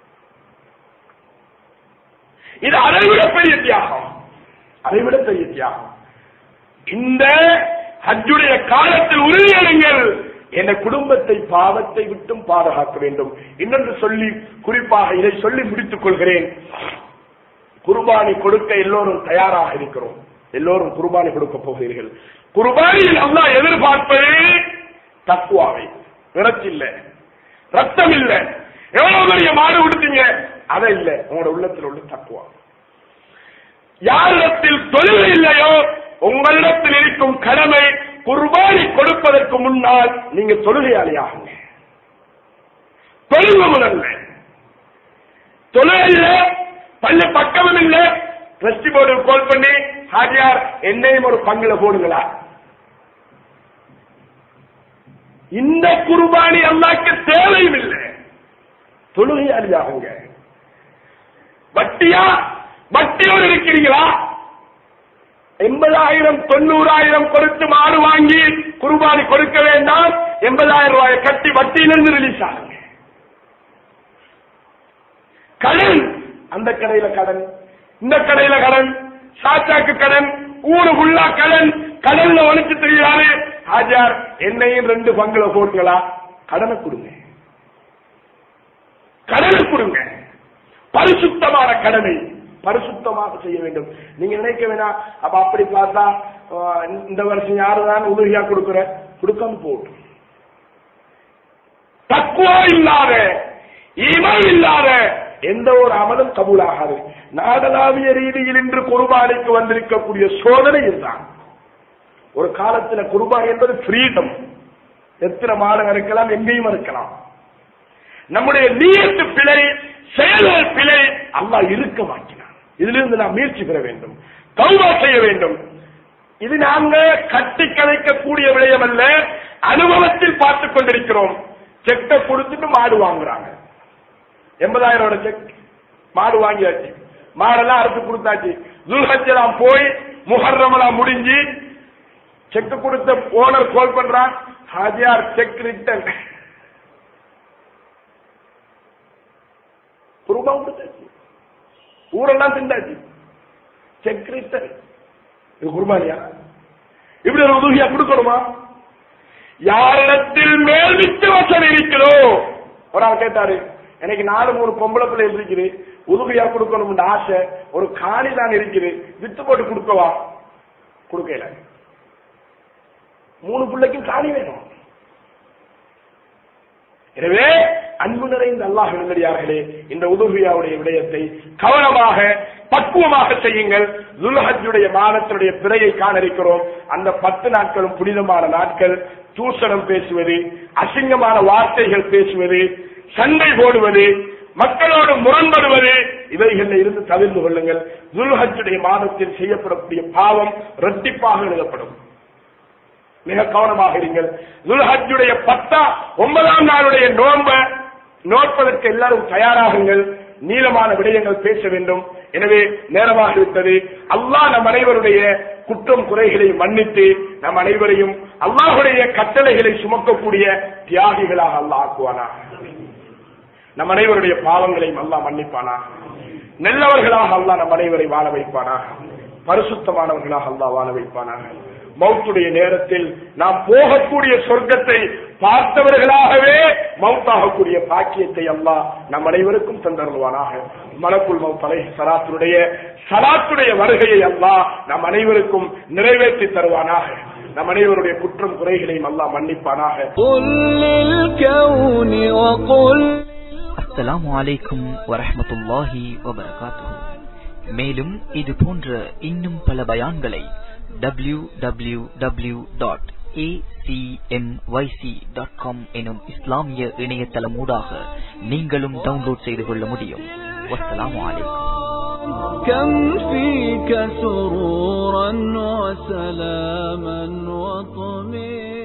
இது அதைவிட பெரிய தியாகம் அதைவிட பெரிய தியாகம் இந்த ஹஜ்ஜுடைய காலத்தில் உறுதியெடுங்கள் என் குடும்பத்தை பாவத்தை விட்டும் பாதுகாக்க வேண்டும் இன்னொன்று சொல்லி குறிப்பாக இதை சொல்லி முடித்துக் கொள்கிறேன் குர்பானி கொடுக்க எல்லோரும் தயாராக இருக்கிறோம் எல்லோரும் குர்பானி கொடுக்க போகிறீர்கள் குர்பானியில் அல்லாஹ் எதிர்பார்ப்பது தக்குவாவை நிறச்சி இல்ல ரத்தம் இல்ல எவ்வளவு பெரிய மாடு கொடுத்தீங்க அதை இல்ல உங்களோட உள்ளத்தில் உள்ள தக்குவா யாரிடத்தில் தொழில் இல்லையோ உங்களிடத்தில் இருக்கும் கடமை குர்பானி கொடுப்பதற்கு முன்னால் நீங்க தொழுகையாளியாகுங்க தொழுவு முதல்ல தொழுகை இல்ல பள்ளி பக்கமும் இல்ல ட்ரஸ்டி போர்டு கால் பண்ணி ஹாஜியார் என்னையும் ஒரு பங்குல போடுங்களா இந்த குர்பானி அல்லாக்கு தேவையும் இல்லை தொழுகையாளியாகுங்க வட்டியா வட்டியோடு இருக்கிறீங்களா எண்பதாயிரம் தொண்ணூறாயிரம் கொடுத்து மாடு வாங்கி குர்பானி கொடுக்க வேண்டாம் எண்பதாயிரம் ரூபாயை கட்டி வட்டியிலிருந்து ரிலீஸ் ஆகுங்க கடன் அந்த கடையில கடன் இந்த கடையில கடன் சாச்சாக்கு கடன் ஊரு ஃபுல்லா கடன் கடன்ல ஒழிச்சு தெரியாது ஹாஜார் என்னையும் ரெண்டு பங்குல போட்டுங்களா கடனை கொடுங்க கடனை கொடுங்க பரிசுத்தமான கடமை பரிசுத்தமாக செய்ய வேண்டும் நீங்க நினைக்க வேணாம் அப்ப அப்படி பார்த்தா ஆஹ், இந்த வருஷம் யாருதான் உதவியா கொடுக்கிற கொடுக்காம போட்டும் தக்குவா இல்லாத ஈமான் இல்லாத எந்த ஒரு அமலும் கபூலாகாது நாடளாவிய ரீதியில் இன்று குர்பானிக்கு வந்திருக்கக்கூடிய சோதனை இதுதான் ஒரு காலத்துல குர்பான் என்பது ஃப்ரீடம் எத்தனை மாதம் இருக்கலாம் எங்கேயும் இருக்கலாம் நம்முடைய நீயத்து பிழை செயல்கள் பிழை அல்லாஹ் இருக்க மாட்டினான் இதிலிருந்து நாம் முயற்சி பெற வேண்டும் தௌபா செய்ய வேண்டும் இது நாங்க கட்டி கலைக்கக்கூடிய விடயம் அல்ல அனுபவத்தில் பார்த்துக் கொண்டிருக்கிறோம் செக்கை கொடுத்துட்டு மாடு வாங்குறாங்க எண்பதாயிரம் செக் மாடு வாங்கியாச்சு மாடெல்லாம் அறுத்து கொடுத்தாச்சு துல்ஹஜெல்லாம் போய் முஹர்ரமெல்லாம் முடிஞ்சு செக் கொடுத்த ஓனர் கால் பண்றான் ஹாஜியார் செக் ரிட்டன் குருபாவும் கொடுத்தாச்சு ஊரெல்லாம் திண்டாச்சு செக் ரிட்டன் இது குர்பானியா இப்படி ஒரு உதவியா கொடுக்கணுமா யாரிடத்தில் மேல் விட்டு வசதி இருக்கிறதோ ஒரு ஆள் கேட்டாரு எனக்கு நாலு மூணு பொம்பளை பிள்ளை இருக்குது உதவியா கொடுக்கணும்னு ஆசை ஒரு காணி தான் இருக்குது வித்து போட்டு கொடுக்கவா கொடுக்கல மூணு பிள்ளைக்கும் காணி வேணும் எனவே அன்பு நிறைந்த அல்லாஹ் நல்லடியார்களே இந்த உதுகியாவுடைய விடயத்தை கவனமாக பக்குவமாக செய்யுங்கள் துல்ஹஜுடைய மாதத்தினுடைய பிறையை காண இருக்கிறோம் அந்த பத்து நாட்களும் புனிதமான நாட்கள் தூசணம் பேசுவது அசிங்கமான வார்த்தைகள் பேசுவது சண்டை போடுவது மக்களோடு முரண்படுவது இவைகளில் இருந்து தவிர்த்து கொள்ளுங்கள் துல்ஹஜுடைய மாதத்தில் செய்யப்படக்கூடிய பாவம் இரட்டிப்பாக எழுதப்படும் மிக கவனமாக இருங்கள் துல்ஹஜுடைய பத்தா ஒன்பதாம் நாளுடைய நோன்ப நோட்பதற்கு எல்லாரும் தயாராகுங்கள் நீளமான விடயங்கள் பேச வேண்டும் எனவே நேரமாக விட்டது அல்லாஹ் நம் அனைவருடைய குற்றம் குறைகளை மன்னித்து நம் அனைவரையும் அல்லாஹுடைய கட்டளைகளை சுமக்கக்கூடிய தியாகிகளாக அல்லாஹ் ஆக்குவானா நம் அனைவருடைய பாவங்களையும் அல்லாஹ் மன்னிப்பானா நல்லவர்களாக அல்லாஹ் நம் அனைவரை வாழ வைப்பானாக பரிசுத்தமானவர்களாக அல்லாஹ் வாழ வைப்பானாக மௌத்துடைய நேரத்தில் நாம் போகக்கூடிய சொர்க்கத்தை பார்த்தவர்களாகவே மௌத்தாகக்கூடிய பாக்கியத்தை அல்லாஹ் நம் அனைவருக்கும் தந்தருவானாக மலக்குள் மௌத்தலை சலாத்துடைய சலாத்துடைய வருகையை அல்லாஹ் நம் அனைவருக்கும் நிறைவேற்றி தருவானாக நம் அனைவருடைய குற்றம் குறைகளையும் அல்லாஹ் மன்னிப்பானாக قل للكون وقل அஸ்ஸலாமு அலைக்கும் வரஹ்மத்துல்லாஹி வபரகாத்துஹு மேலும் இது போன்ற இன்னும் பல பயான்களை W W W dot dot com எனும் இஸ்லாமிய இணையதளமூடாக நீங்களும் டவுன்லோட் செய்து கொள்ள முடியும் வஸ்ஸலாமு அலைக்கும் كم فيك سرورا وسلاما وطمئنا